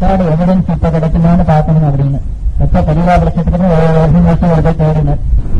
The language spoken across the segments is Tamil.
ரெக்கார்டு எவிடன்ஸ் இப்ப கிடைக்குமான்னு பார்க்கணும் அப்படின்னு எப்ப பதிவா படிச்சதுக்கு ஒரு வருஷம் வருஷம் ஒரு போய் தேடினார்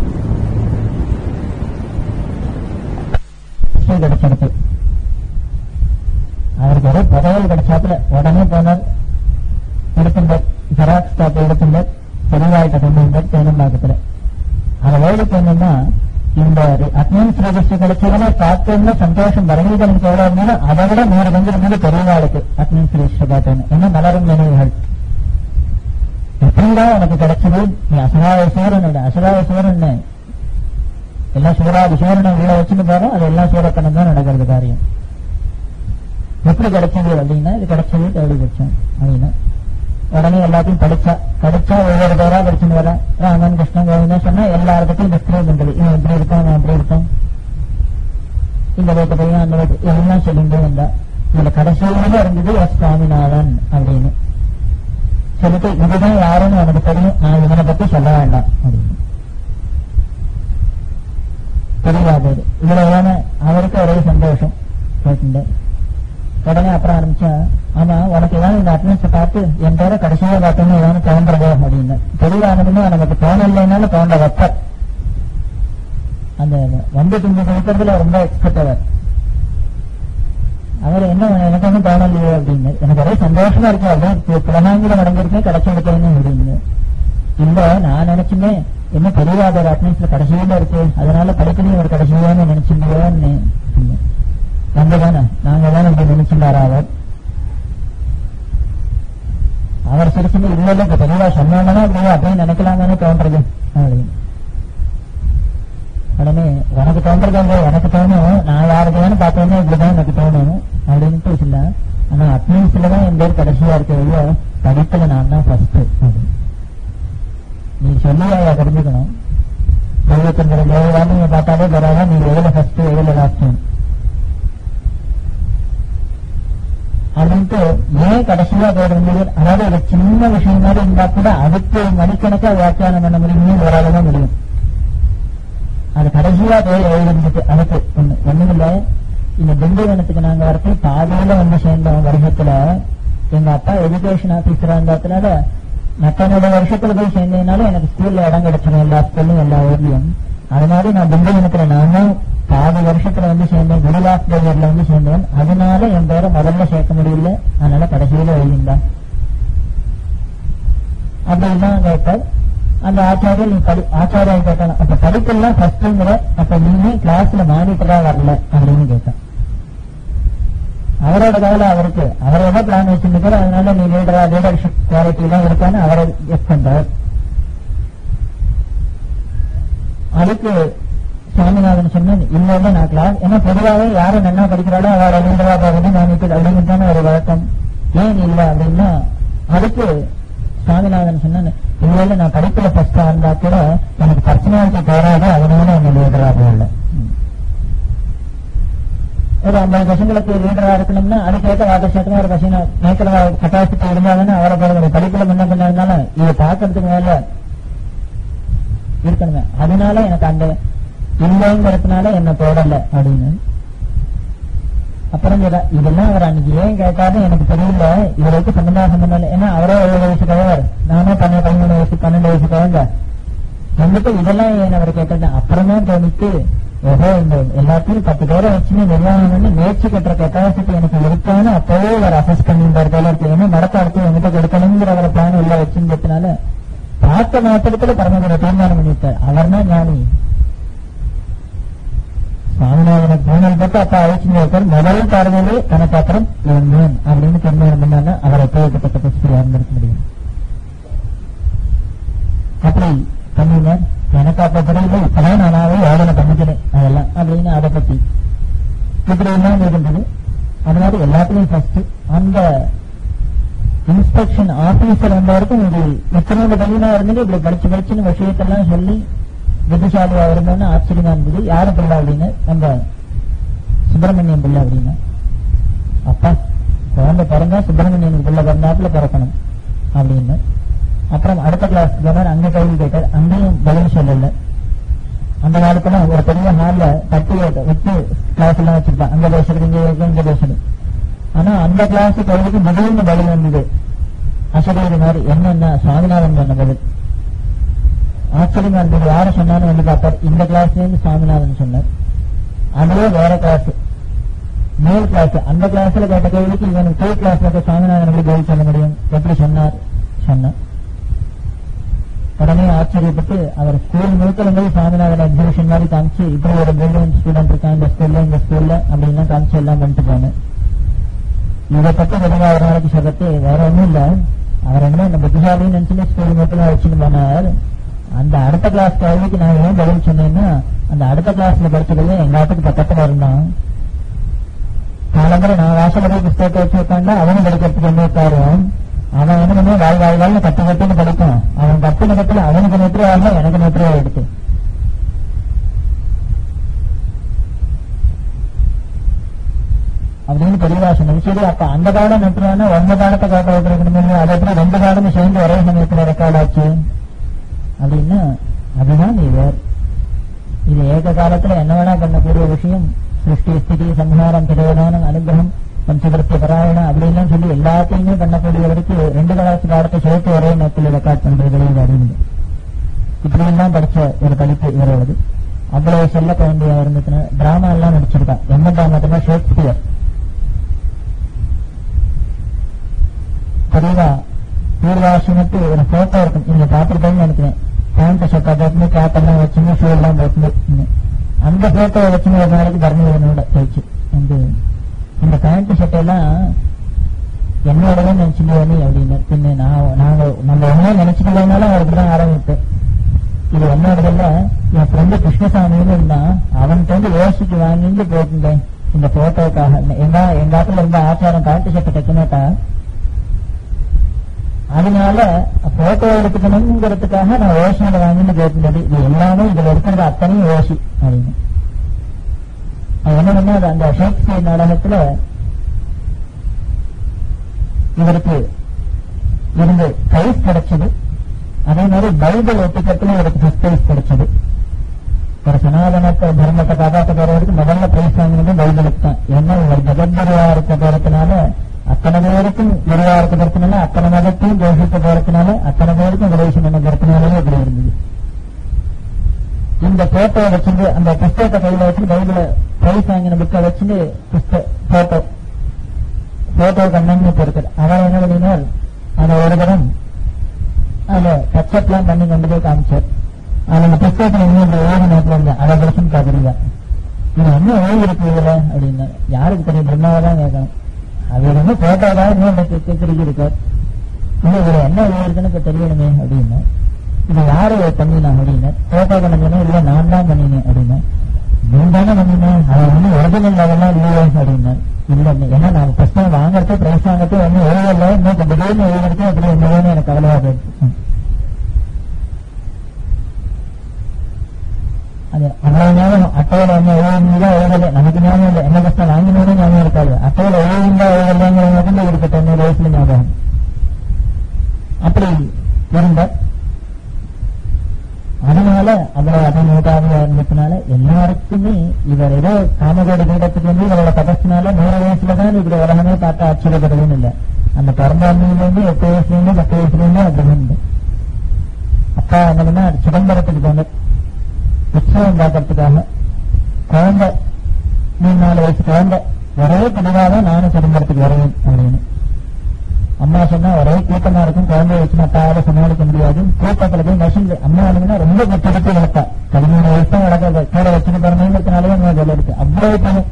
ஹிஸ்டரி கிடைச்சிருக்கு அவருக்கு ஒரே புதையல் கிடைச்சாப்புல உடனே போனார் எடுத்துட்டார் ஜெராக்ஸ் காப்பி எடுத்துட்டார் தெளிவாயிட்ட கொண்டு வந்தார் தேனம்பாக்கத்துல அதை வேலைக்கு என்னன்னா இந்த அட்வான்ஸ் ரெஜிஸ்டர் கிடைச்சதுல பார்த்தோம்னா சந்தோஷம் பரவீதனுக்கு எவ்வளவு இருந்தாலும் அதை விட நூறு பங்கு இருந்தது பெரியவாளுக்கு அட்வான்ஸ் ரெஜிஸ்டர் பார்த்தோன்னு என்ன மலரும் நினைவுகள் எப்படிடா உனக்கு கிடைச்சது நீ அசராய சூரனோட அசராய சூரன் எல்லாம் சூறாதி சூரனை உள்ள வச்சுட்டு போறோம் அது எல்லாம் சூரத்தனம் தான் நடக்கிறது காரியம் எப்படி கிடைச்சது அப்படின்னா இது கிடைச்சது தேடி வச்சோம் அப்படின்னா உடனே எல்லாத்தையும் படிச்சா படிச்சா ஒவ்வொரு பேரா படிச்சுட்டு வரா ராமன் கிருஷ்ணன் கோவிந்தன் சொன்னா எல்லாருக்கிட்டையும் டிஸ்கிரைப் பண்றது இவன் இப்படி இருக்கான் அவன் அப்படி இருக்கான் இந்த வீட்டு பையன் அந்த வீட்டு எல்லாம் சொல்லிட்டே வந்தா இதுல கடைசியில இருந்தது எஸ் சுவாமிநாதன் அப்படின்னு சொல்லிட்டு இதுதான் யாருன்னு எனக்கு தெரியும் நான் இவனை பத்தி சொல்ல வேண்டாம் அப்படின்னு தெரியாது இதுல ஏன்னா அவருக்கு ஒரே சந்தோஷம் கேட்டுட்டேன் உடனே அப்புறம் ஆரம்பிச்சா ஆமா உனக்கு ஏதாவது இந்த அட்னன்ஸ் பார்த்து என் பேரை கடைசியா பார்த்தோன்னு ஏதாவது தோன்றதோ அப்படின்னு தெளிவானதுமே நமக்கு தோணலைனாலும் தோன்ற வைப்ப அந்த வந்து துண்டு கொடுக்கறதுல ரொம்ப எக்ஸ்பர்ட் அவர் அவர் என்ன எனக்கு ஒன்றும் தோணலையே அப்படின்னு எனக்கு ஒரே சந்தோஷமா இருக்கு அப்படியே புலனாங்கில நடந்திருக்கேன் கிடைச்சிருக்கேன்னு அப்படின்னு இல்ல நான் நினைச்சுமே என்ன தெரியாத ஒரு அட்னன்ஸ்ல கடைசியில இருக்கு அதனால படிக்கணும் ஒரு கடைசியான்னு நினைச்சிருந்தோன்னு நம்ம தானே நாங்க தானே இப்படி நினைச்சிருந்தாரா அவர் அவர் சிரிச்சுட்டு இல்ல இல்ல இப்ப தெளிவா சொன்னாங்கன்னா அப்படியே அப்படியே நினைக்கலாமான்னு தோன்றது அப்படின்னு உடனே உனக்கு தோன்றது இல்ல எனக்கு தோணும் நான் யாருக்கையானு பார்த்தோன்னே இப்படிதான் எனக்கு தோணும் அப்படின்ட்டு சொல்ல ஆனா அட்னன்ஸ்ல தான் என் பேர் கடைசியா இருக்க இல்லையோ படிப்புல நான் தான் ஃபர்ஸ்ட் நீ சொல்லி அதை தெரிஞ்சுக்கணும் தெய்வத்தின் தேவையான நீங்க பார்த்தாலே வராதா நீ எதுல ஃபர்ஸ்ட் எதுல லாஸ்ட் அப்படின்ட்டு ஏன் கடைசியா பேர் இருந்தது அதாவது ஒரு சின்ன விஷயம் மாதிரி இருந்தா கூட அதுக்கு மணிக்கணக்கா வியாக்கியானம் பண்ண முடியுமே ஓரளவுதான் முடியும் அது கடைசியா பேர் எழுதிருக்கு அதுக்கு ஒண்ணு ஒண்ணுமில்ல இந்த திண்டிவனத்துக்கு நாங்க வரப்போ பாதியில வந்து சேர்ந்தோம் வருஷத்துல எங்க அப்பா எஜுகேஷன் ஆபீசரா இருந்ததுனால மத்தனோட வருஷத்துல போய் சேர்ந்ததுனால எனக்கு ஸ்கூல்ல இடம் கிடைச்சிடும் எல்லா ஸ்கூல்லும் எல்லா ஊர்லயும் அதனால நான் திண்டிவனத்துல நானும் பாதி வருஷத்துல வந்து சேர்ந்தேன் குருலாஸ் பையர்ல வந்து சேர்ந்தேன் அதனால என் பேரை முதல்ல சேர்க்க முடியல அதனால கடைசியில எழுதியிருந்தான் அப்படின்லாம் கேட்டார் அந்த ஆச்சாரியர் நீ படி ஆச்சாரியா கேட்டான் அப்ப படிப்பெல்லாம் ஃபர்ஸ்ட்ங்கிற அப்ப நீங்க கிளாஸ்ல மானிட்டரா வரல அப்படின்னு கேட்டான் அவரோட கவலை அவருக்கு அவர் என்ன பிளான் வச்சிருக்காரு அதனால நீ லீடரா லீடர்ஷிப் குவாலிட்டி எல்லாம் இருக்கான்னு அவரை கெஸ் பண்றார் அதுக்கு சாமிநாதன் சொன்ன இல்ல இல்ல நான் கிளாஸ் ஏன்னா பொதுவாகவே யாரு நல்லா படிக்கிறாளோ அவளோட லீடரா போகணும் மானிட்டர் அப்படிங்கிறதான ஒரு வழக்கம் ஏன் இல்ல அப்படின்னா அதுக்கு சாமிநாதன் சொன்ன இல்ல இல்ல நான் படிப்புல ஃபர்ஸ்டா இருந்தா கூட எனக்கு பர்சனாலிட்டி போராது அதனால என்ன லீடரா போகல ஒரு ஐம்பது பசங்களுக்கு லீடரா இருக்கணும்னா அதுக்கேற்ற வாட்டர் ஒரு பசங்க மேய்க்கிற கட்டாசிட்டி இருந்தாலும் அவரை போட படிப்புல முன்ன பண்ண இருந்தாலும் இதை பார்க்கறதுக்கு மேல இருக்கணுங்க அதனால எனக்கு அந்த இல்லைங்கிறதுனால என்ன போடல அப்படின்னு அப்புறம் இத- இதெல்லாம் அவர் அன்னைக்கு ஏன் கேட்டாரு எனக்கு தெரியல இவருக்கு சம்பந்தா சம்பந்தம் இல்லை ஏன்னா அவரே ஏழு வயசு கவர் நானே பன்னெண்டு பதிமூணு வயசு பன்னெண்டு வயசு கவங்க வந்துட்டு இதெல்லாம் ஏன் அவர் கேட்டது அப்புறமா தோணித்து ஏதோ இந்த எல்லாத்தையும் பத்து பேரை வச்சுன்னு நிர்வாகம் பண்ணி முயற்சி கட்டுற கெப்பாசிட்டி எனக்கு இருக்கான்னு அப்பவே அவர் அசஸ் பண்ணிட்டார் போல இருக்கு ஏன்னா மடத்தை அடுத்து என்கிட்ட கொடுக்கணுங்கிற அவரை பிளான் உள்ள வச்சுருந்ததுனால பார்த்த மாத்திரத்துல பரமகுரு தீர்மானம் பண்ணிட்டார் அவர் தான் ஞானி சாமிநாதனை பூனல் போட்டு அப்ப அழைச்சிட்டு இருக்கார் முதல் பார்வையிலே தனக்கு அப்புறம் இவன் அப்படின்னு தீர்மானம் பண்ணாங்க அவரை எப்பேற்பட்ட தபஸ்வியா இருந்திருக்க முடியும் அப்படி பண்ணுங்க எனக்கு அப்ப தெரியல இப்பதான் நானாவே யோகனை பண்ணிக்கிறேன் அதெல்லாம் அப்படின்னு அதை பத்தி இப்படி எல்லாம் இருந்தது அது மாதிரி எல்லாத்துலயும் ஃபர்ஸ்ட் அந்த இன்ஸ்பெக்ஷன் ஆபீசர் வந்த வரைக்கும் இது எத்தனை பள்ளினா இருந்தது இப்படி படிச்சு படிச்சுன்னு விஷயத்தெல்லாம் சொல்லி புத்திசாலியா இருந்தோன்னு ஆச்சரியமா இருந்தது யாரு பிள்ளை அப்படின்னு நம்ம சுப்பிரமணியம் பிள்ளை அப்படின்னு அப்பா குழந்தை பிறந்தா சுப்பிரமணியன் பிள்ளை பிறந்தாப்புல பிறக்கணும் அப்படின்னு அப்புறம் அடுத்த கிளாஸ் போனார் அங்க கேள்வி கேட்டார் அங்கேயும் பதில் சொல்லல அந்த காலத்துல ஒரு பெரிய ஹால்ல தட்டி வச்சு கிளாஸ் எல்லாம் வச்சிருப்பான் அங்க பேசுறது இங்க இருக்கு, இங்க பேசுறது ஆனா அந்த கிளாஸ் கேள்விக்கு திடீர்னு பதில் வந்தது அசரீரி மாதிரி என்னென்ன சுவாமிநாதன் சொன்ன பதில் ஆச்சரியமா இருந்தது யாரை சொன்னாலும் வந்து பார்த்தார் இந்த கிளாஸ்ல இருந்து சுவாமிநாதன் சொன்னார் அதுவே வேற கிளாஸ் மேல் கிளாஸ் அந்த கிளாஸ்ல கேட்ட கேள்விக்கு இவனுக்கு கீழ் கிளாஸ்ல இருக்க சுவாமிநாதன் எப்படி பதில் சொல்ல முடியும் எப்படி சொன்னார் சொன்னார் உடனே ஆச்சரியப்பட்டு அவர் ஸ்கூல் முழுக்க வந்து சுவாமிநாதன் எக்ஸிபிஷன் மாதிரி காமிச்சு இப்படி ஒரு பிரில்லியன்ட் ஸ்டூடெண்ட் இருக்கான் இந்த ஸ்கூல்ல இந்த ஸ்கூல்ல அப்படின்லாம் காமிச்சு எல்லாம் பண்ணிட்டு போனேன் இதை பத்தி விதமா ஒரு நாளைக்கு சொல்றது வேற ஒண்ணும் இல்ல அவர் என்ன இந்த புத்திசாலின்னு நினைச்சுட்டு ஸ்கூல் மட்டும் வச்சுட்டு போனார் அந்த அடுத்த கிளாஸ் கேள்விக்கு நான் ஏன் பதில் சொன்னேன்னா அந்த அடுத்த கிளாஸ்ல படிச்சதுல எங்க ஆட்டுக்கு பக்கத்துல இருந்தான் காலம்பரை நான் வாசல போய் புஸ்தகத்தை வச்சு உட்காந்தா அவனும் படிக்கிறதுக்கு என்ன உட்காரும் அவன் என்ன பண்ணுவான் வாய் வாய் வாய்னு கட்டு கட்டுன்னு படிப்பான் அவன் கட்டு நேரத்துல அவனுக்கு நெத்திரி ஆகல எனக்கு நெத்திரி ஆயிடுச்சு அப்படின்னு தெளிவா சொன்னது சரி அப்ப அந்த காலம் நெத்திரானா ஒன்பது காலத்தை காட்ட வைக்கணும் அதை எப்படி ரெண்டு காலமும் சேர்ந்து ஒரே சமயத்துல ரெக்கார்ட் ஆச்சு அப்படின்னா அதுதான் நீ வேறு இது ஏக காலத்துல என்ன வேணா பண்ணக்கூடிய விஷயம் சிருஷ்டி ஸ்திதி சம்ஹாரம் திரையதானம் அனுகிரகம் பஞ்சபுரத்தி பராயணம் அப்படின்லாம் சொல்லி எல்லாத்தையுமே பண்ணக்கூடியவருக்கு ரெண்டு காலத்து காலத்தை சேர்த்து ஒரே நேரத்தில் ரெக்கார்ட் பண்றது வெளியே அறிவுங்க இப்படி எல்லாம் படிச்ச ஒரு படிப்பு இவரோடது அவ்வளவு சொல்ல வேண்டிய இருந்துச்சுன்னா டிராமா எல்லாம் நடிச்சிருக்கா என்ன டிராமா ஷேக்ஸ்பியர் தெரியவா பூர்வாசினத்து ஒரு போட்டோ இருக்கும் நீங்க பார்த்துருப்பேன்னு நினைக்கிறேன் பேண்ட் ஷர்ட்டா போட்டு கேப் எல்லாம் வச்சுன்னு ஷூ எல்லாம் போட்டு அந்த போட்டோ வச்சுன்னு ஒரு நாளைக்கு தர்மபுரனோட போயிடுச்சு வந்து இந்த பேண்ட் ஷர்ட் எல்லாம் என்னோடதான் நினைச்சுட்டு நீ அப்படின்னு பின்ன நான் நாங்க நம்ம என்ன நினைச்சுக்கலனாலும் அவருக்கு தான் ஆரம்பிப்பேன் இது என்னோடதுல என் ஃப்ரெண்டு கிருஷ்ணசாமின்னு இருந்தான் அவன்கிட்ட வந்து யோசிச்சு வாங்கிட்டு போட்டிருந்தேன் இந்த போட்டோக்காக எங்க எங்க ஆத்துல இருந்த ஆச்சாரம் பேண்ட் ஷர்ட் தைக்கமாட்டா அதனால போட்டோ எடுத்துக்கணுங்கிறதுக்காக நான் ஓஷனில் வாங்கிட்டு கேட்டிருந்தது இது எல்லாமே இதுல இருக்கிறது அத்தனையும் ஓசி அப்படின்னு அது என்ன பண்ணா அது அந்த ஷேக்ஸ்பியர் நாடகத்துல இவருக்கு இருந்து பிரைஸ் கிடைச்சது அதே மாதிரி பைபிள் ஒத்துக்கத்துல இவருக்கு ஃபர்ஸ்ட் பிரைஸ் கிடைச்சது ஒரு சனாதனத்தை தர்மத்தை காப்பாற்ற போறவருக்கு முதல்ல பிரைஸ் வாங்கினது பைபிளுக்கு தான் ஏன்னா இவர் ஜெகத்குருவா இருக்க போறதுனால அத்தனை பேருக்கும் குருவா இருக்க போறதுனால அத்தனை மதத்தையும் ஜோசிக்க போறதுனால அத்தனை பேருக்கும் உபதேசம் பண்ண போறதுனாலே இப்படி இருந்தது இந்த போட்டோ வச்சுட்டு அந்த புஸ்தகத்தை கையில வச்சு பைபிள பிரைஸ் வாங்கின புக்கை வச்சுட்டு போட்டோ போட்டோ கண்ணன் இருக்கு அவன் என்ன பண்ணினார் அதை ஒரு தரம் அதுல டச்சப்லாம் பண்ணி கொண்டு போய் காமிச்சார் அதுல அந்த புஸ்தகத்துல இன்னும் இந்த ஏழு நேரத்துல இருந்தேன் அதை பிரச்சனை பாக்குறீங்க இது என்ன ஓய்வு இருக்கு இதுல அப்படின்னு யாருக்கு தெரியும் பிரம்மாவை தான் கேட்கணும் அது வந்து போட்டோ தான் இன்னும் கேட்கறீங்க இருக்கார் இல்ல இதுல என்ன ஓய்வு இருக்குன்னு இப்ப தெரியணுமே அப்படின்னு இது யாரு பண்ணினா அப்படின்னு போட்டோ பண்ணதுன்னா இல்ல நான் தான் பண்ணினேன் அப்படின்னு நீ தானே பண்ணினேன் அவன் வந்து ஒரிஜினல் லெவல்லாம் இல்லையே அப்படின்னு இல்ல ஏன்னா நான் புஸ்தகம் வாங்குறது பிரைஸ் வாங்குறது ஒன்னும் எழுதல இன்னும் திடீர்னு எழுதுறது அப்படி என்னன்னு எனக்கு கவலையா போயிடுச்சு அது அவ்வளவு நேரம் அட்டையில என்ன எழுதுனீங்க எழுதல நமக்கு ஞாபகம் இல்லை என்ன கஷ்டம் வாங்கினோட ஞாபகம் இருக்காது அட்டையில எழுதுந்தா எழுதலைங்கிறது இருக்கு தொண்ணூறு வயசுல ஞாபகம் அப்படி இருந்த அதனால அவ்வளவு அதனூட்டாக இருந்ததுனால எல்லாருக்குமே இவர் ஏதோ காமகோடி பீடத்துக்கு வந்து இவரோட தபஸ்னால நூறு வயசுல தான் இப்படி உலகமே பார்த்து ஆச்சரியப்படுதுன்னு இல்லை அந்த பிறந்தாண்மையில இருந்து எட்டு வயசுல இருந்து பத்து வயசுல இருந்து அப்படி உண்டு அப்பா என்னன்னா சிதம்பரத்துக்கு போன உற்சவம் பார்க்கறதுக்காக குழந்தை மூணு நாலு வயசு குழந்தை ஒரே தெளிவாக நானும் சிதம்பரத்துக்கு வருவேன் அப்படின்னு அம்மா சொன்னா ஒரே கூட்டமா இருக்கும் குழந்தைய வச்சு மத்தால சமாளிக்க முடியாது கூட்டத்துல போய் மெஷின் அம்மா வந்து ரொம்ப கெட்டு கட்டி வளர்த்தா பதிமூணு வருஷம் வளர்க்க கூட வச்சுட்டு பிறந்ததுனாலே அம்மா சொல்ல இருக்கு அவ்வளவு பணம்